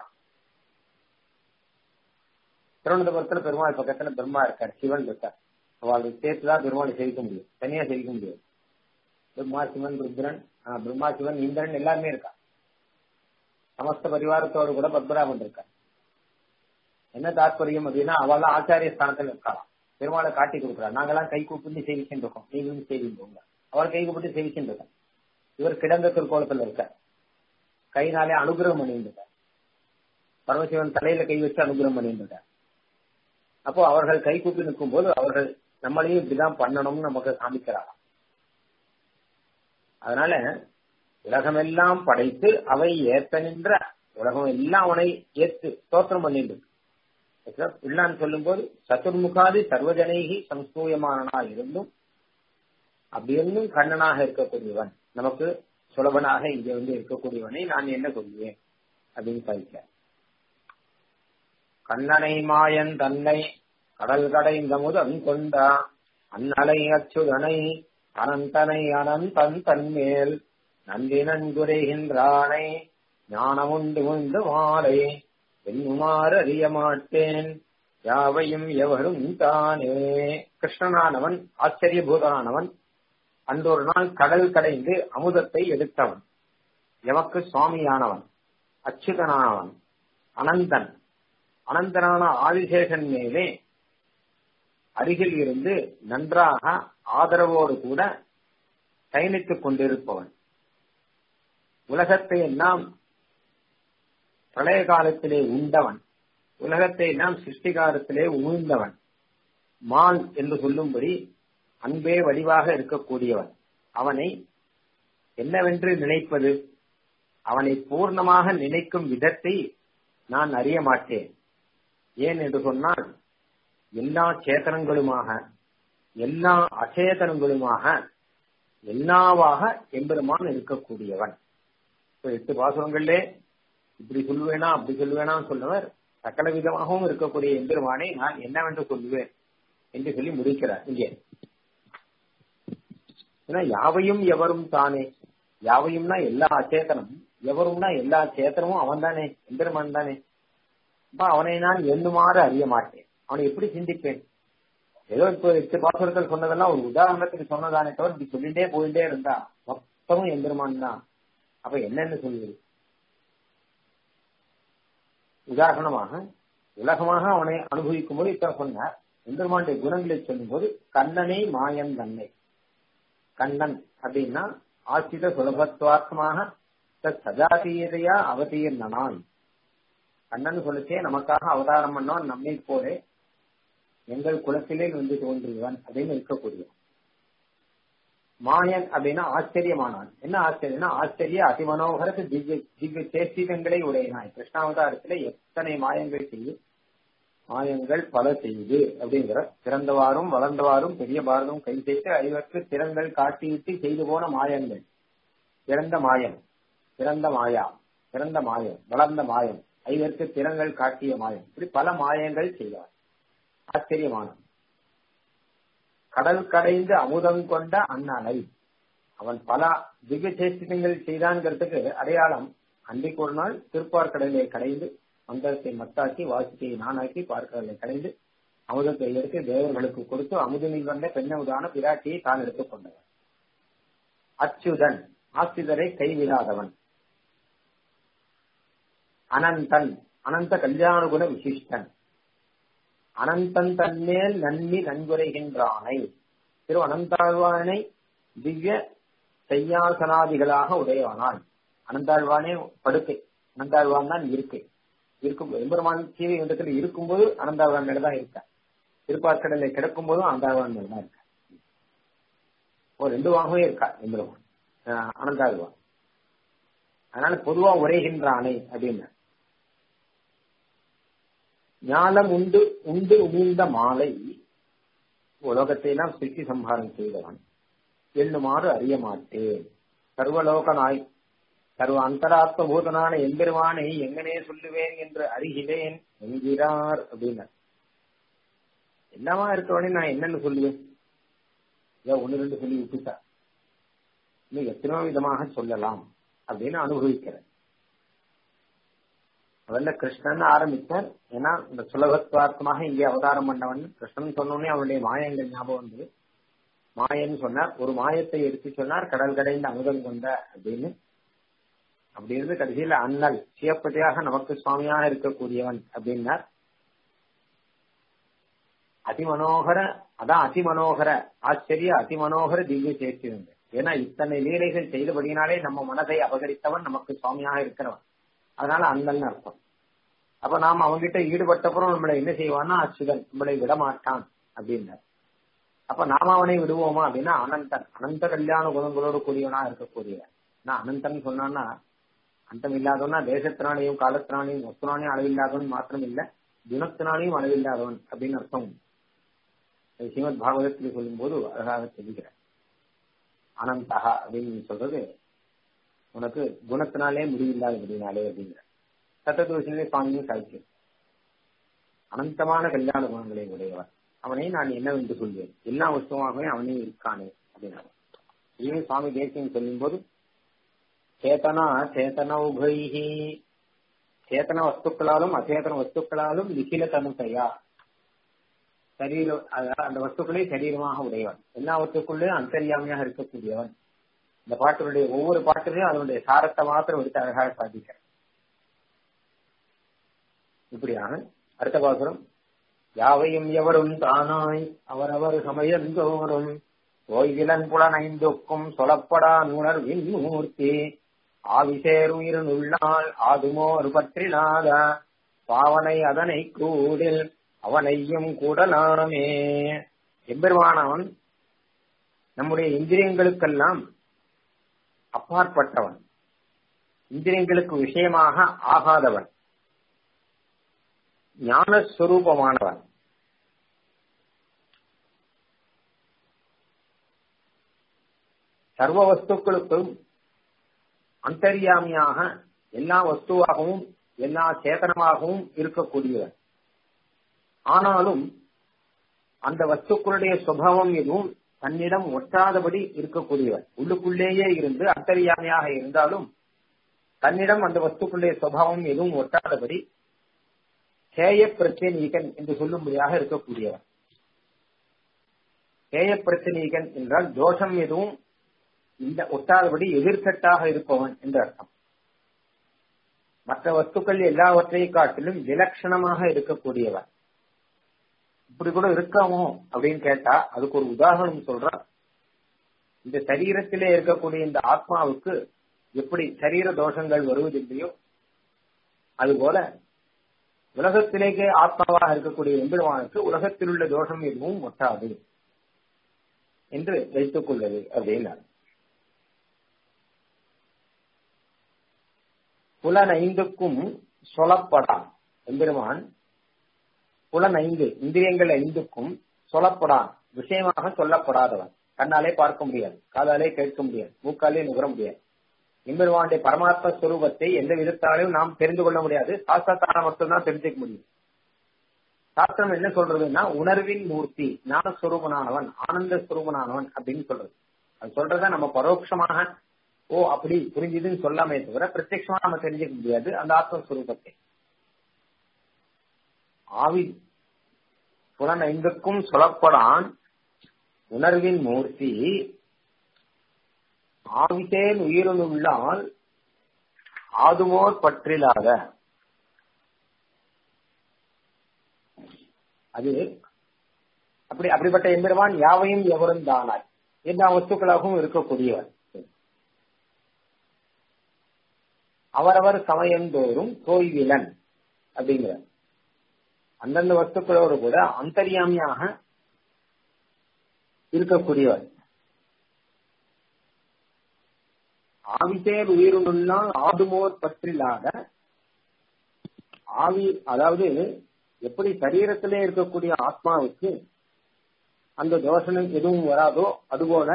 திருவனந்தபுரத்துல பெருமாள் பக்கத்துல பிரம்மா இருக்கார் சிவன் இருக்கார் அவளுக்கு சேர்த்துதான் பெருமாளை சேவிக்க முடியும் தனியா சேவிக்க முடியும் பிரம்மா சிவன் ருத்ரன் பிரம்மா சிவன் இந்திரன் எல்லாருமே இருக்கா சமஸ்த பரிவாரத்தோடு கூட பத்மராமன் இருக்கார் என்ன தாற்பயம் அப்படின்னா அவெல்லாம் ஆச்சாரிய ஸ்தானத்துல இருக்கலாம் பெருமாளை காட்டி கொடுக்குறார் நாங்கெல்லாம் கை கூப்பிட்டு சேவிச்சுட்டு இருக்கோம் நீங்களும் சேவிங்க அவர் கை கூப்பிட்டு சேவிச்சுட்டு இருக்கோம் இவர் கிடந்த திருக்கோலத்துல இருக்கார் கைனாலே அனுகிரகம் பண்ணிட்டு இருக்கார் பரமசிவன் தலையில கை வச்சு அனுகிரகம் பண்ணிட்டு இருக்கார் அப்போ அவர்கள் கை கூப்பி நிற்கும் போது அவர்கள் நம்மளையும் இப்படிதான் பண்ணணும்னு நமக்கு காமிக்கிறாராம் அதனால உலகமெல்லாம் படைத்து அவை ஏத்த நின்ற உலகம் எல்லாம் அவனை ஏத்து தோற்றம் பண்ணிட்டு பிள்ளான் சொல்லும் போது சதுர்முகாதி சர்வஜனைகி சம்ஸ்தூயமானனா இருந்தும் அப்படி இருந்தும் கண்ணனாக இருக்கக்கூடியவன் நமக்கு சுலபனாக இங்க வந்து இருக்கக்கூடியவனை நான் என்ன சொல்லுவேன் அப்படின்னு சாதிக்க கண்ணனை மாயன் தன்னை கடல் கடைந்த முதன் கொண்டா அன்னலை அச்சுதனை அனந்தனை அனந்தன் தன்மேல் நன்றி நன்குரைகின்றானை ஞானமுண்டு உண்டு மாலை என்னுமாறு அறிய மாட்டேன் யாவையும் எவரும் தானே கிருஷ்ணனானவன் ஆச்சரியபூதனானவன் அன்றொரு நாள் கடல் கடைந்து அமுதத்தை எடுத்தவன் எமக்கு சுவாமியானவன் அச்சுதனானவன் அனந்தன் அனந்தனான ஆதிசேஷன் மேலே அருகில் இருந்து நன்றாக ஆதரவோடு கூட பயணித்துக் கொண்டிருப்பவன் உலகத்தை எல்லாம் பிரளய காலத்திலே உண்டவன் உலகத்தை எல்லாம் சிருஷ்டி காலத்திலே உமிழ்ந்தவன் மான் என்று சொல்லும்படி அன்பே வடிவாக இருக்கக்கூடியவன் அவனை என்னவென்று நினைப்பது அவனை பூர்ணமாக நினைக்கும் விதத்தை நான் அறிய மாட்டேன் ஏன் என்று சொன்னால் எல்லா சேத்தனங்களுமாக எல்லா அச்சேதனங்களுமாக எல்லாவாக எம்பெருமான் இருக்கக்கூடியவன் இப்ப எட்டு பாசுரங்கள்லே இப்படி சொல்லுவேனா அப்படி சொல்லுவேனான்னு சொன்னவர் சகல விதமாகவும் இருக்கக்கூடிய எம்பெருமானை நான் என்னவென்று சொல்லுவேன் என்று சொல்லி முடிக்கிறார் இங்கே ஏன்னா யாவையும் எவரும் தானே யாவையும்னா எல்லா அச்சேத்தனம் எவரும்னா எல்லா சேத்தனமும் அவன் தானே எம்பெருமான் தானே அப்ப அவனை நான் எண்ணுமாறு அறிய மாட்டேன் அவனை எப்படி சிந்திப்பேன் ஏதோ இப்போ எட்டு பாசுரங்கள் சொன்னதெல்லாம் ஒரு உதாரணத்துக்கு சொன்னதானே தவிர இப்படி சொல்லிட்டே போயிட்டே இருந்தா மொத்தமும் எம்பெருமான் தான் அப்ப என்னன்னு சொல்லுது உதாரணமாக உலகமாக அவனை அனுபவிக்கும் போது இத்தனை சொன்னார் எம்பெருமானுடைய குணங்களை சொல்லும் போது கண்ணனை மாயன் தன்னை கண்ணன் அப்படின்னா ஆசித சுலபத்துவார்த்தமாக சஜாதீயதையா அவதீர்ணனான் கண்ணன் சொல்லிச்சே நமக்காக அவதாரம் பண்ணவன் நம்மை போல எங்கள் குலத்திலே வந்து தோன்றுவன் அப்படின்னு இருக்கக்கூடிய மாயன் அப்படின்னா ஆச்சரியமானான் என்ன ஆச்சரியம்னா ஆச்சரிய அதிமனோகர திவ்ய திவ்ய சேஷ்டிதங்களை உடையனாய் கிருஷ்ணாவதாரத்துல எத்தனை மாயங்கள் செய்யும் மாயங்கள் பல செய்யுது அப்படிங்கிற பிறந்தவாறும் வளர்ந்தவாறும் பெரிய பாரதம் கை சேர்த்து ஐவருக்கு திறங்கள் காட்டிவிட்டு செய்து போன மாயங்கள் பிறந்த மாயம் பிறந்த மாயா பிறந்த மாயம் வளர்ந்த மாயம் ஐவருக்கு திறங்கள் காட்டிய மாயம் இப்படி பல மாயங்கள் செய்தார் ஆச்சரியமான கடல் கடைந்து அமுதம் கொண்ட அண்ணலை அவன் பல திவ்ய சேஷ்டிதங்கள் செய்தான்ங்கிறதுக்கு அடையாளம் அன்றைக்கு ஒரு நாள் திருப்பார் கடலை கடைந்து மந்திரத்தை மத்தாக்கி வாசிக்கையை நானாக்கி பார்க்கடலை கடைந்து அமுதத்தை எடுத்து தேவர்களுக்கு கொடுத்து அமுதனில் வந்த பெண்ணமுதான பிராட்டியை தான் எடுத்துக் கொண்டவர் அச்சுதன் ஆசிதரை கைவிடாதவன் அனந்தன் அனந்த கல்யாண குண விசிஷ்டன் அனந்தன் தன்மேல் நன்மி நன்குரைகின்றானை திரு அனந்தாழ்வானை திவ்ய செய்யாசனாதிகளாக உடையவனாய் அனந்தாழ்வானே படுக்கை அனந்தாழ்வான் தான் இருக்கை இருக்கும் எம்பெருமான் சீவை இடத்துல இருக்கும்போது அனந்தாழ்வான் மேல தான் இருக்க திருப்பாற்கடலை கிடக்கும் போதும் அனந்தாழ்வான் மேல தான் இருக்க ஒரு ரெண்டு வாகவே இருக்கா எம்பெருமான் அனந்தாழ்வான் அதனால பொதுவா உரைகின்றானே அப்படின்னு ஞானம் உண்டு உண்டு உமிழ்ந்த மாலை உலகத்தை எல்லாம் சிருஷ்டி சம்ஹாரம் செய்தவன் எண்ணுமாறு அறிய மாட்டேன் சர்வலோக நாய் சர்வ அந்தராத்ம பூதனான எம்பெருமானை எங்கனே சொல்லுவேன் என்று அறிகிறேன் என்கிறார் அப்படின்னார் என்னவா இருக்கவனே நான் என்னன்னு சொல்லுவேன் ஏன் ஒன்னு ரெண்டு சொல்லி விட்டுட்டா இன்னும் எத்தனோ விதமாக சொல்லலாம் அப்படின்னு அனுபவிக்கிறேன் முதல்ல கிருஷ்ணன் ஆரம்பித்தார் ஏன்னா இந்த சுலபத்வார்த்தமாக இங்கே அவதாரம் பண்ணவன் கிருஷ்ணன் சொன்னோடனே அவனுடைய மாயங்கள் ஞாபகம் வந்தது மாயன்னு சொன்னார் ஒரு மாயத்தை எடுத்து சொன்னார் கடல் கடைந்த அமுதம் கொண்ட அப்படின்னு அப்படி இருந்து கடைசியில அண்ணல் சிவப்பதியாக நமக்கு சுவாமியாக இருக்கக்கூடியவன் அப்படின்னார் அதிமனோகர அதான் அதிமனோகர ஆச்சரிய அதிமனோகர திவ்ய சேர்த்திருந்த ஏன்னா இத்தனை லீலைகள் செய்தபடியினாலே நம்ம மனதை அபகரித்தவன் நமக்கு சுவாமியாக இருக்கிறவன் அதனால அண்ணல்னு அர்த்தம் அப்ப நாம் அவங்கிட்ட ஈடுபட்டப்புறம் நம்மளை என்ன செய்வான்னா அச்சுதன் நம்மளை விட மாட்டான் அப்படின்னார் அப்ப நாம அவனை விடுவோமா அப்படின்னா அனந்தன் அனந்த கல்யாண குணங்களோடு கூடியவனா இருக்கக்கூடியவன் நான் அனந்தன் சொன்னான்னா அந்தம் இல்லாதவனா தேசத்தினாலையும் காலத்தினாலையும் வஸ்துனாலையும் அளவில்லாதவன் மாத்திரம் இல்ல குணத்தினாலையும் அளவில்லாதவன் அப்படின்னு அர்த்தம் ஸ்ரீமத் பாகவதத்தில் சொல்லும் போது அழகாக தெரிவிக்கிறார் அனந்தகா அப்படின்னு சொல்றது உனக்கு குணத்தினாலே முடிவில்லாதபடினாலே அப்படிங்கிற சத்ததோஷிலே சுவாமியும் சாய்க்கும் அனந்தமான கல்யாண குணங்களை உடையவர் அவனை நான் என்னவென்று சொல்வேன் எல்லா வஸ்துவாகவே அவனே இருக்கானே அப்படின்னா இதுவே சுவாமி தேசியம் சொல்லும் போது சேத்தனா சேத்தன உபைகி சேத்தன வஸ்துக்களாலும் அச்சேதன வஸ்துக்களாலும் நிகில தனுசையா சரீரம் அந்த வஸ்துக்களே சரீரமாக உடையவன் எல்லாவற்றுக்குள்ளே அந்தரியாமையாக இருக்கக்கூடியவன் இந்த பாட்டினுடைய ஒவ்வொரு பாட்டிலையும் அதனுடைய சாரத்தை மாத்திரம் எடுத்து அழகாக சாதிக்கிறார் இப்படியான அடுத்த பாசுரம் யாவையும் எவரும் தானாய் அவரவர் சமயந்தோறும் ஓய்விலன் புலனைந்தொக்கும் சொலப்படா நுணர்வின் மூர்த்தி ஆவிசேருயிர் நுள்ளால் ஆதுமோர் பற்றினாத பாவனை அதனை கூடில் அவனையும் கூடலாமே எம்பெருமானவன் நம்முடைய இந்திரியங்களுக்கெல்லாம் அப்பாற்பட்டவன் இந்திரியங்களுக்கு விஷயமாக ஆகாதவன் ஞானஸ்வரூபமானவன் சர்வ வஸ்துக்களுக்கும் அந்தரியாமியாக எல்லா வஸ்துவாகவும் எல்லா சேதனமாகவும் இருக்கக்கூடியவன் ஆனாலும் அந்த வஸ்துக்களுடைய சுபாவம் எதுவும் தன்னிடம் ஒட்டாதபடி இருக்கக்கூடியவன் உள்ளுக்குள்ளேயே இருந்து அந்தரியாமையாக இருந்தாலும் தன்னிடம் அந்த வஸ்துக்களுடைய சுபாவம் எதுவும் ஒட்டாதபடி கேய பிரச்சனீகன் என்று சொல்லும்படியாக இருக்கக்கூடியவன் கேய பிரச்சனீகன் என்றால் தோஷம் எதுவும் இந்த ஒட்டாதபடி எதிர்கட்டாக இருப்பவன் என்று அர்த்தம் மற்ற வஸ்துக்கள் எல்லாவற்றையும் காட்டிலும் விலட்சணமாக இருக்கக்கூடியவன் இப்படி கூட இருக்காமோ அப்படின்னு கேட்டா அதுக்கு ஒரு உதாரணம் சொல்றான் இந்த சரீரத்திலே இருக்கக்கூடிய இந்த ஆத்மாவுக்கு எப்படி சரீர தோஷங்கள் வருவதில்லையோ அதுபோல உலகத்திலேயே ஆத்மாவாக இருக்கக்கூடிய எம்பெருமானுக்கு உலகத்தில் உள்ள தோஷம் எதுவும் ஒட்டாது என்று வைத்துக் கொள்வது அப்படின்னா புலன் ஐந்துக்கும் சொல்லப்படான் எம்பெருமான் புலன் ஐந்து இந்திரியங்கள் ஐந்துக்கும் சொல்லப்படான் விஷயமாக சொல்லப்படாதவன் கண்ணாலே பார்க்க முடியாது காதாலே கேட்க முடியாது மூக்காலே நுகர முடியாது எம்பெருமானுடைய பரமாத்ம ஸ்வரூபத்தை எந்த விதத்தாலையும் நாம் தெரிந்து கொள்ள முடியாது சாஸ்திரத்தான மட்டும்தான் தெரிஞ்சுக்க முடியும் சாஸ்திரம் என்ன சொல்றதுன்னா உணர்வின் மூர்த்தி ஞானஸ்வரூபனானவன் ஆனந்த ஸ்வரூபனானவன் அப்படின்னு சொல்றது அது சொல்றத நம்ம பரோட்சமாக ஓ அப்படி புரிஞ்சுதுன்னு சொல்லாமே தவிர பிரத்யட்சமா நம்ம தெரிஞ்சுக்க முடியாது அந்த ஆத்மஸ்வரூபத்தை ஆவி புலன் ஐந்துக்கும் சொல்லப்படான் உணர்வின் மூர்த்தி ஆவித்தேன் உயிரினுள்ளால் ஆதுமோர் பற்றிலாத அது அப்படி அப்படிப்பட்ட எம்பெருமான் யாவையும் எவரும் தானாய் எல்லா வஸ்துக்களாகவும் இருக்கக்கூடியவர் அவரவர் சமயந்தோறும் தோய்விலன் அப்படிங்கிற அந்தந்த வஸ்துக்களோடு கூட அந்தரியாமியாக இருக்கக்கூடியவர் ஆவிசேர் உயிருள்ளால் ஆடுமோர் பற்றில்லாத ஆவி அதாவது எப்படி சரீரத்திலே இருக்கக்கூடிய ஆத்மாவுக்கு அந்த தோஷனம் எதுவும் வராதோ அதுபோல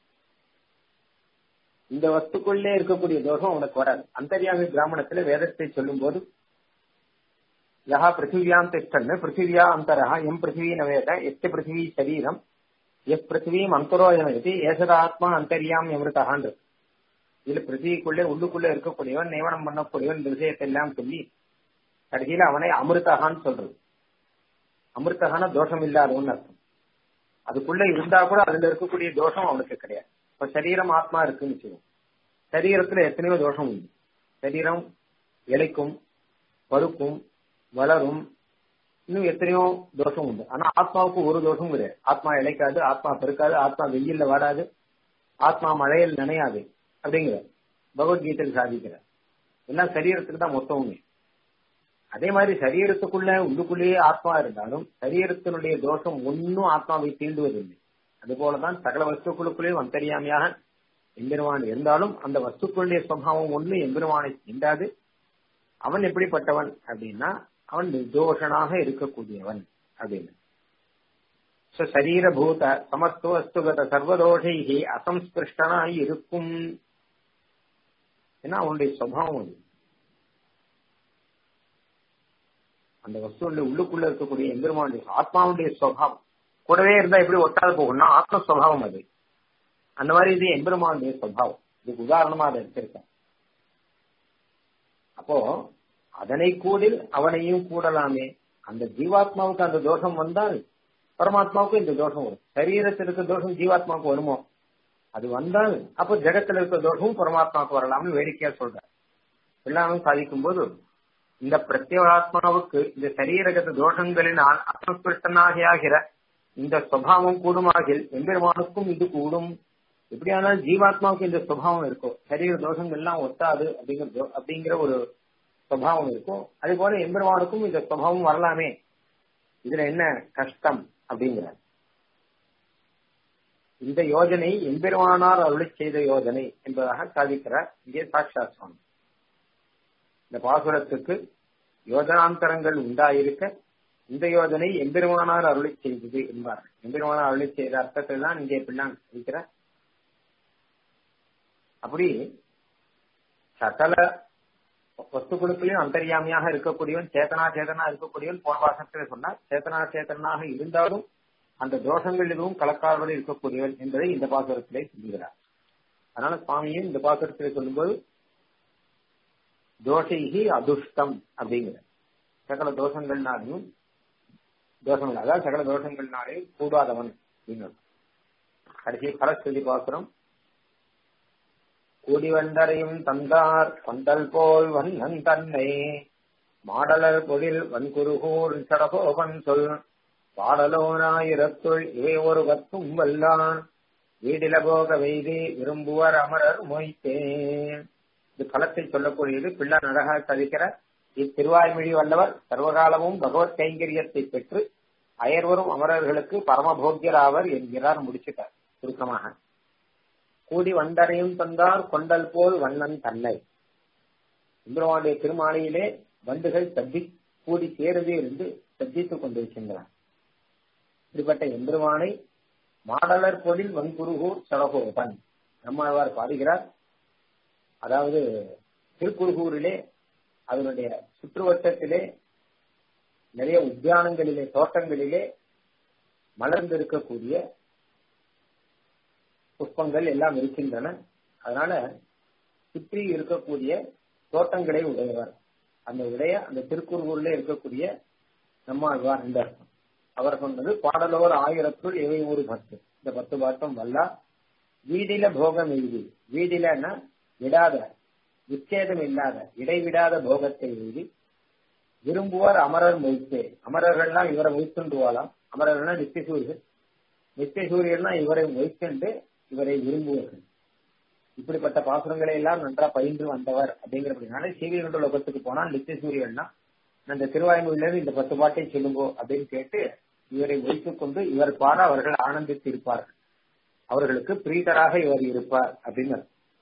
இந்த வஸ்துக்குள்ளே இருக்கக்கூடிய தோஷம் அவனுக்கு வராது அந்தரியாமி பிராமணத்துல வேதத்தை சொல்லும் போது யஹா பிருத்திவியாம் திஷ்டன் பிருத்திவியா அந்தரா எம் பிருத்திவி நவேத எஸ்ய பிருத்திவி சரீரம் எஸ் பிருத்திவியும் அந்தரோயமதி ஏசதாத்மா அந்தரியாம் எமிருத்தகான் இதுல பிருத்திவிக்குள்ளே உள்ளுக்குள்ளே இருக்கக்கூடியவன் நியமனம் பண்ணக்கூடியவன் இந்த விஷயத்தை எல்லாம் சொல்லி கடைசியில அவனை அமிர்தகான்னு சொல்றது அமிர்தகான தோஷம் இல்லாதவன் அர்த்தம் அதுக்குள்ள இருந்தா கூட அதுல இருக்கக்கூடிய தோஷம் அவனுக்கு கிடையாது இப்ப சரீரம் ஆத்மா இருக்குன்னு வச்சுக்கோம் சரீரத்துல எத்தனையோ தோஷம் உண்டு சரீரம் இலைக்கும் பருக்கும் வளரும் இன்னும் எத்தனையோ தோஷம் உண்டு ஆனா ஆத்மாவுக்கு ஒரு தோஷம் கிடையாது ஆத்மா இழைக்காது ஆத்மா பெருக்காது ஆத்மா வெயில்ல வாடாது ஆத்மா மழையில் நனையாது அப்படிங்கிற பகவத்கீதையில் சாதிக்கிற எல்லாம் சரீரத்துக்கு தான் மொத்தமுமே அதே மாதிரி சரீரத்துக்குள்ள உள்ளுக்குள்ளேயே ஆத்மா இருந்தாலும் சரீரத்தினுடைய தோஷம் ஒன்னும் ஆத்மாவை தீண்டுவதில்லை அதுபோலதான் சகல வஸ்துக்களுக்குள்ளேயும் அந்தரியாமையாக எம்பெருமான் இருந்தாலும் அந்த வஸ்துக்களுடைய சுவாவம் ஒண்ணு எம்பெருமானை தீண்டாது அவன் எப்படிப்பட்டவன் அப்படின்னா அவன் நிர்தோஷனாக இருக்கக்கூடியவன் அப்படின்னு சரீரபூத சமஸ்து வஸ்துகத சர்வதோஷைகி அசம்ஸ்பிருஷ்டனாய் இருக்கும் ஏன்னா அவனுடைய சுவாவம் அது அந்த வஸ்துடைய உள்ளுக்குள்ள இருக்கக்கூடிய எம்பெருமானுடைய ஆத்மாவுடைய சுவாவம் கூடவே இருந்தா எப்படி ஒட்டாது போகும்னா ஆத்ம சுவாவம் அது அந்த மாதிரி இது எம்பெருமானுடைய சுவாவம் இதுக்கு உதாரணமா அதை எடுத்திருக்கேன் அப்போ அதனை கூடில் அவனையும் கூடலாமே அந்த ஜீவாத்மாவுக்கு அந்த தோஷம் வந்தால் பரமாத்மாவுக்கு இந்த தோஷம் வரும் சரீரத்தில் இருக்க தோஷம் ஜீவாத்மாவுக்கு வருமோ அது வந்தால் அப்போ ஜெகத்தில் இருக்க தோஷமும் பரமாத்மாவுக்கு வரலாம்னு வேடிக்கையா சொல்ற எல்லாமே சாதிக்கும் போது இந்த பிரத்யேகாத்மாவுக்கு இந்த சரீரகத தோஷங்களினால் அசம்ஸ்பிருஷ்டனாகியாகிற இந்த சுவாவம் கூடுமாகில் எம்பெருமானுக்கும் இது கூடும் எப்படியானால் ஜீவாத்மாவுக்கு இந்த சுவாவம் இருக்கும் சரீர தோஷங்கள் எல்லாம் ஒட்டாது அப்படிங்கிற அப்படிங்கிற ஒரு சுவாவம் இருக்கும் அதே போல எம்பெருமானுக்கும் இந்த சுவாவம் வரலாமே இதுல என்ன கஷ்டம் அப்படிங்கிற இந்த யோஜனை எம்பெருமானார் அருளை செய்த யோஜனை என்பதாக சாதிக்கிறார் இங்கே சாட்சாத் சுவாமி இந்த பாசுரத்துக்கு யோஜனாந்தரங்கள் உண்டாயிருக்க இந்த யோஜனை எம்பெருமானார் அருளை செய்தது என்பார்கள் எம்பெருமானார் அருளை செய்த அர்த்தத்தை தான் இங்கே பிள்ளான் இருக்கிறார் அப்படி சகல வஸ்துக்களுக்குள்ளயும் அந்தரியாமியாக இருக்கக்கூடியவன் சேத்தனா சேதனா இருக்கக்கூடியவன் போன வாசத்தில் சொன்னார் சேத்தனா சேத்தனாக இருந்தாலும் அந்த தோஷங்கள் எதுவும் கலக்காதவர்கள் இருக்கக்கூடியவன் என்பதை இந்த பாசுரத்திலே சொல்லுகிறார் அதனால சுவாமியும் இந்த பாசுரத்திலே சொல்லும்போது தோஷைகி அதுஷ்டம் அப்படிங்கிற சகல தோஷங்கள்னாலையும் தோஷங்கள் அதாவது சகல தோஷங்கள்னாலையும் கூடாதவன் அப்படின்னு கடைசி பலஸ்துதி பாசுரம் கூடி வந்தரையும் தந்தார் கொண்டல் போல் வண்ணன் தன்னை மாடலர் பொழில் வன்குருகூர் சடகோபன் சொல் பாடலோனாயிரத்துள் இவை ஒரு கத்தும் வல்லான் வீடில போக வெய்தி விரும்புவர் அமரர் மொய்த்தேன் இது களத்தை சொல்லக்கூடியது பிள்ளான் அழகாக கழிக்கிற இத்திருவாய்மொழி வல்லவர் சர்வகாலமும் பகவத் கைங்கரியத்தை பெற்று அயர்வரும் அமரர்களுக்கு பரமபோக்கியராவர் என்கிறார் முடிச்சுட்டார் சுருக்கமாக கூடி வண்டரையும் தந்தார் கொண்டல் போல் வண்ணன் தன்னை இந்திரவாண்டிய திருமாலையிலே வண்டுகள் சத்தி கூடி சேருதே இருந்து சத்தித்துக் கொண்டிருக்கின்றன இப்படிப்பட்ட எம்பெருமானை மாடலர் பொழில் வன்குருகூர் சடகோபன் நம்மாழ்வார் பாடுகிறார் அதாவது திருக்குறுகூரிலே அதனுடைய சுற்றுவட்டத்திலே நிறைய உத்தியானங்களிலே தோட்டங்களிலே மலர்ந்திருக்கக்கூடிய புஷ்பங்கள் எல்லாம் இருக்கின்றன அதனால சுற்றி இருக்கக்கூடிய தோட்டங்களை உடையவர் அந்த உடைய அந்த திருக்குறுகூர்ல இருக்கக்கூடிய நம்மாழ்வார் இந்த அர்த்தம் அவர் சொன்னது பாடலோர் ஆயிரத்துள் இவை ஒரு பத்து இந்த பத்து பாட்டம் வல்லா வீடில போகம் எழுதி வீடிலன்னா விடாத விச்சேதம் இல்லாத இடைவிடாத போகத்தை எழுதி விரும்புவார் அமரர் மொய்த்தே அமரர்கள்லாம் இவரை மொய்த்துண்டுவாளாம் அமரர்கள்னா நித்தியசூரியன் நித்தியசூரியன்னா இவரை மொய்த்துண்டு இவரை விரும்புவார்கள் இப்படிப்பட்ட பாசுரங்களை எல்லாம் நன்றா பயின்று வந்தவர் அப்படிங்கிறபடினால சீவிகண்ட லோகத்துக்கு போனால் நித்தியசூரியன்னா அந்த திருவாய்மொழியிலிருந்து இந்த பத்து பாட்டை சொல்லுங்கோ அப்படின்னு கேட்டு இவரை வைத்துக் கொண்டு இவர் பாட அவர்கள் ஆனந்தித்து இருப்பார்கள் அவர்களுக்கு பிரீதராக இவர் இருப்பார் அப்படின்னு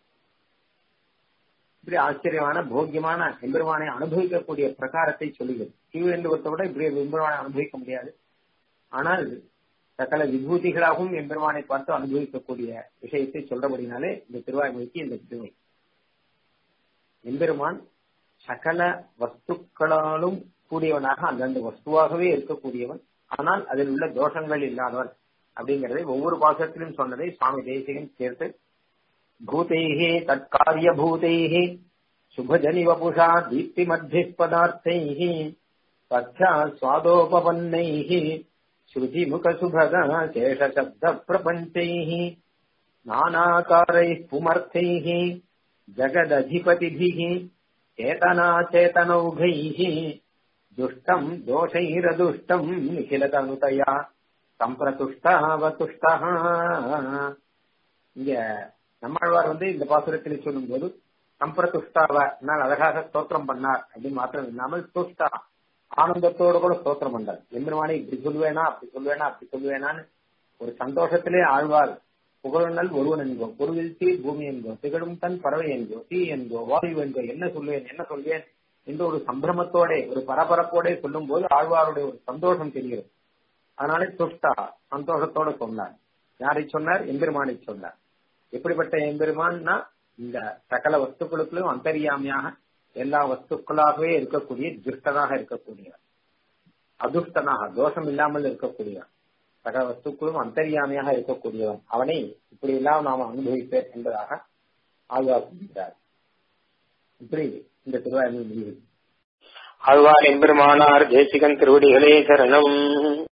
இப்படி ஆச்சரியமான போக்கியமான எம்பெருமானை அனுபவிக்கக்கூடிய பிரகாரத்தை சொல்லுகிறது தீவிரத்தை விட இப்படி எம்பெருமானை அனுபவிக்க முடியாது ஆனால் சகல விபூதிகளாகவும் எம்பெருமானை பார்த்து அனுபவிக்கக்கூடிய விஷயத்தை சொல்றபடினாலே இந்த திருவாய்மொழிக்கு இந்த பெருமை எம்பெருமான் சகல வஸ்துக்களாலும் கூடியவனாக அந்தந்த வஸ்துவாகவே இருக்கக்கூடியவன் ஆனால் அதில் உள்ள தோஷங்கள் இல்லாதவன் அப்படிங்கறதை ஒவ்வொரு பாசத்திலும் சொன்னதை சுவாமி தேசிகன் சேர்த்து பூதைஹி தற்காரிய பூதைஹி சுபஜனி வபுஷா தீப்தி மத்திய பதார்த்தைஹி பத்யா சுவாதோபன்னைஹி ஸ்ருதிமுக சுபக சேஷசப்த பிரபஞ்சைஹி நானாகாரைः पुमर्थैः जगदधिपतिभिः चेतनाचेतनौघैः दुष्टम् दोषैरदुष्टम् निखिलतनुतया சம்பிரதுஷ்டாவதுஷ்டா இங்க நம்மாழ்வார் வந்து இந்த பாசுரத்தில் சொல்லும் போது சம்பிரதுஷ்டாவ என்னால் அழகாக ஸ்தோத்திரம் பண்ணார் அப்படின்னு மாத்திரம் இல்லாமல் துஷ்டா ஆனந்தத்தோடு கூட ஸ்தோத்திரம் பண்ணார் எம்பெருமானை இப்படி சொல்லுவேனா அப்படி சொல்லுவேனா அப்படி சொல்லுவேனான்னு ஒரு சந்தோஷத்திலே ஆழ்வார் புகழனல் ஒருவன் என்கோ பொருவில் தீ பூமி என்கோ திகழும் தன் பறவை என்கோ தீ என்கோ வாயு என்கோ என்ன சொல்லுவேன் என்ன சொல்வேன் என்று ஒரு சம்பிரமத்தோட ஒரு பரபரப்போட சொல்லும் போது ஆழ்வாருடைய ஒரு சந்தோஷம் தெரிகிறது அதனாலே துஷ்டா சந்தோஷத்தோட சொன்னார் யாரை சொன்னார் எம்பெருமானை சொன்னார் எப்படிப்பட்ட எம்பெருமான்னா இந்த சகல வஸ்துக்களுக்குள்ளும் அந்தரியாமியாக எல்லா வஸ்துக்களாகவே இருக்கக்கூடிய துஷ்டனாக இருக்கக்கூடியவர் அதுஷ்டனாக தோஷம் இல்லாமல் இருக்கக்கூடியவன் சகல வஸ்துக்களும் அந்தரியாமையாக இருக்கக்கூடியவன் அவனை இப்படி எல்லாம் நாம் அனுபவிப்பேன் என்பதாக ஆழ்வார் சொல்கிறார் இப்படி இந்த திருவாரூர் முடிவு ஆழ்வார் எம்பெருமானார் தேசிகன் திருவடிகளே சரணம்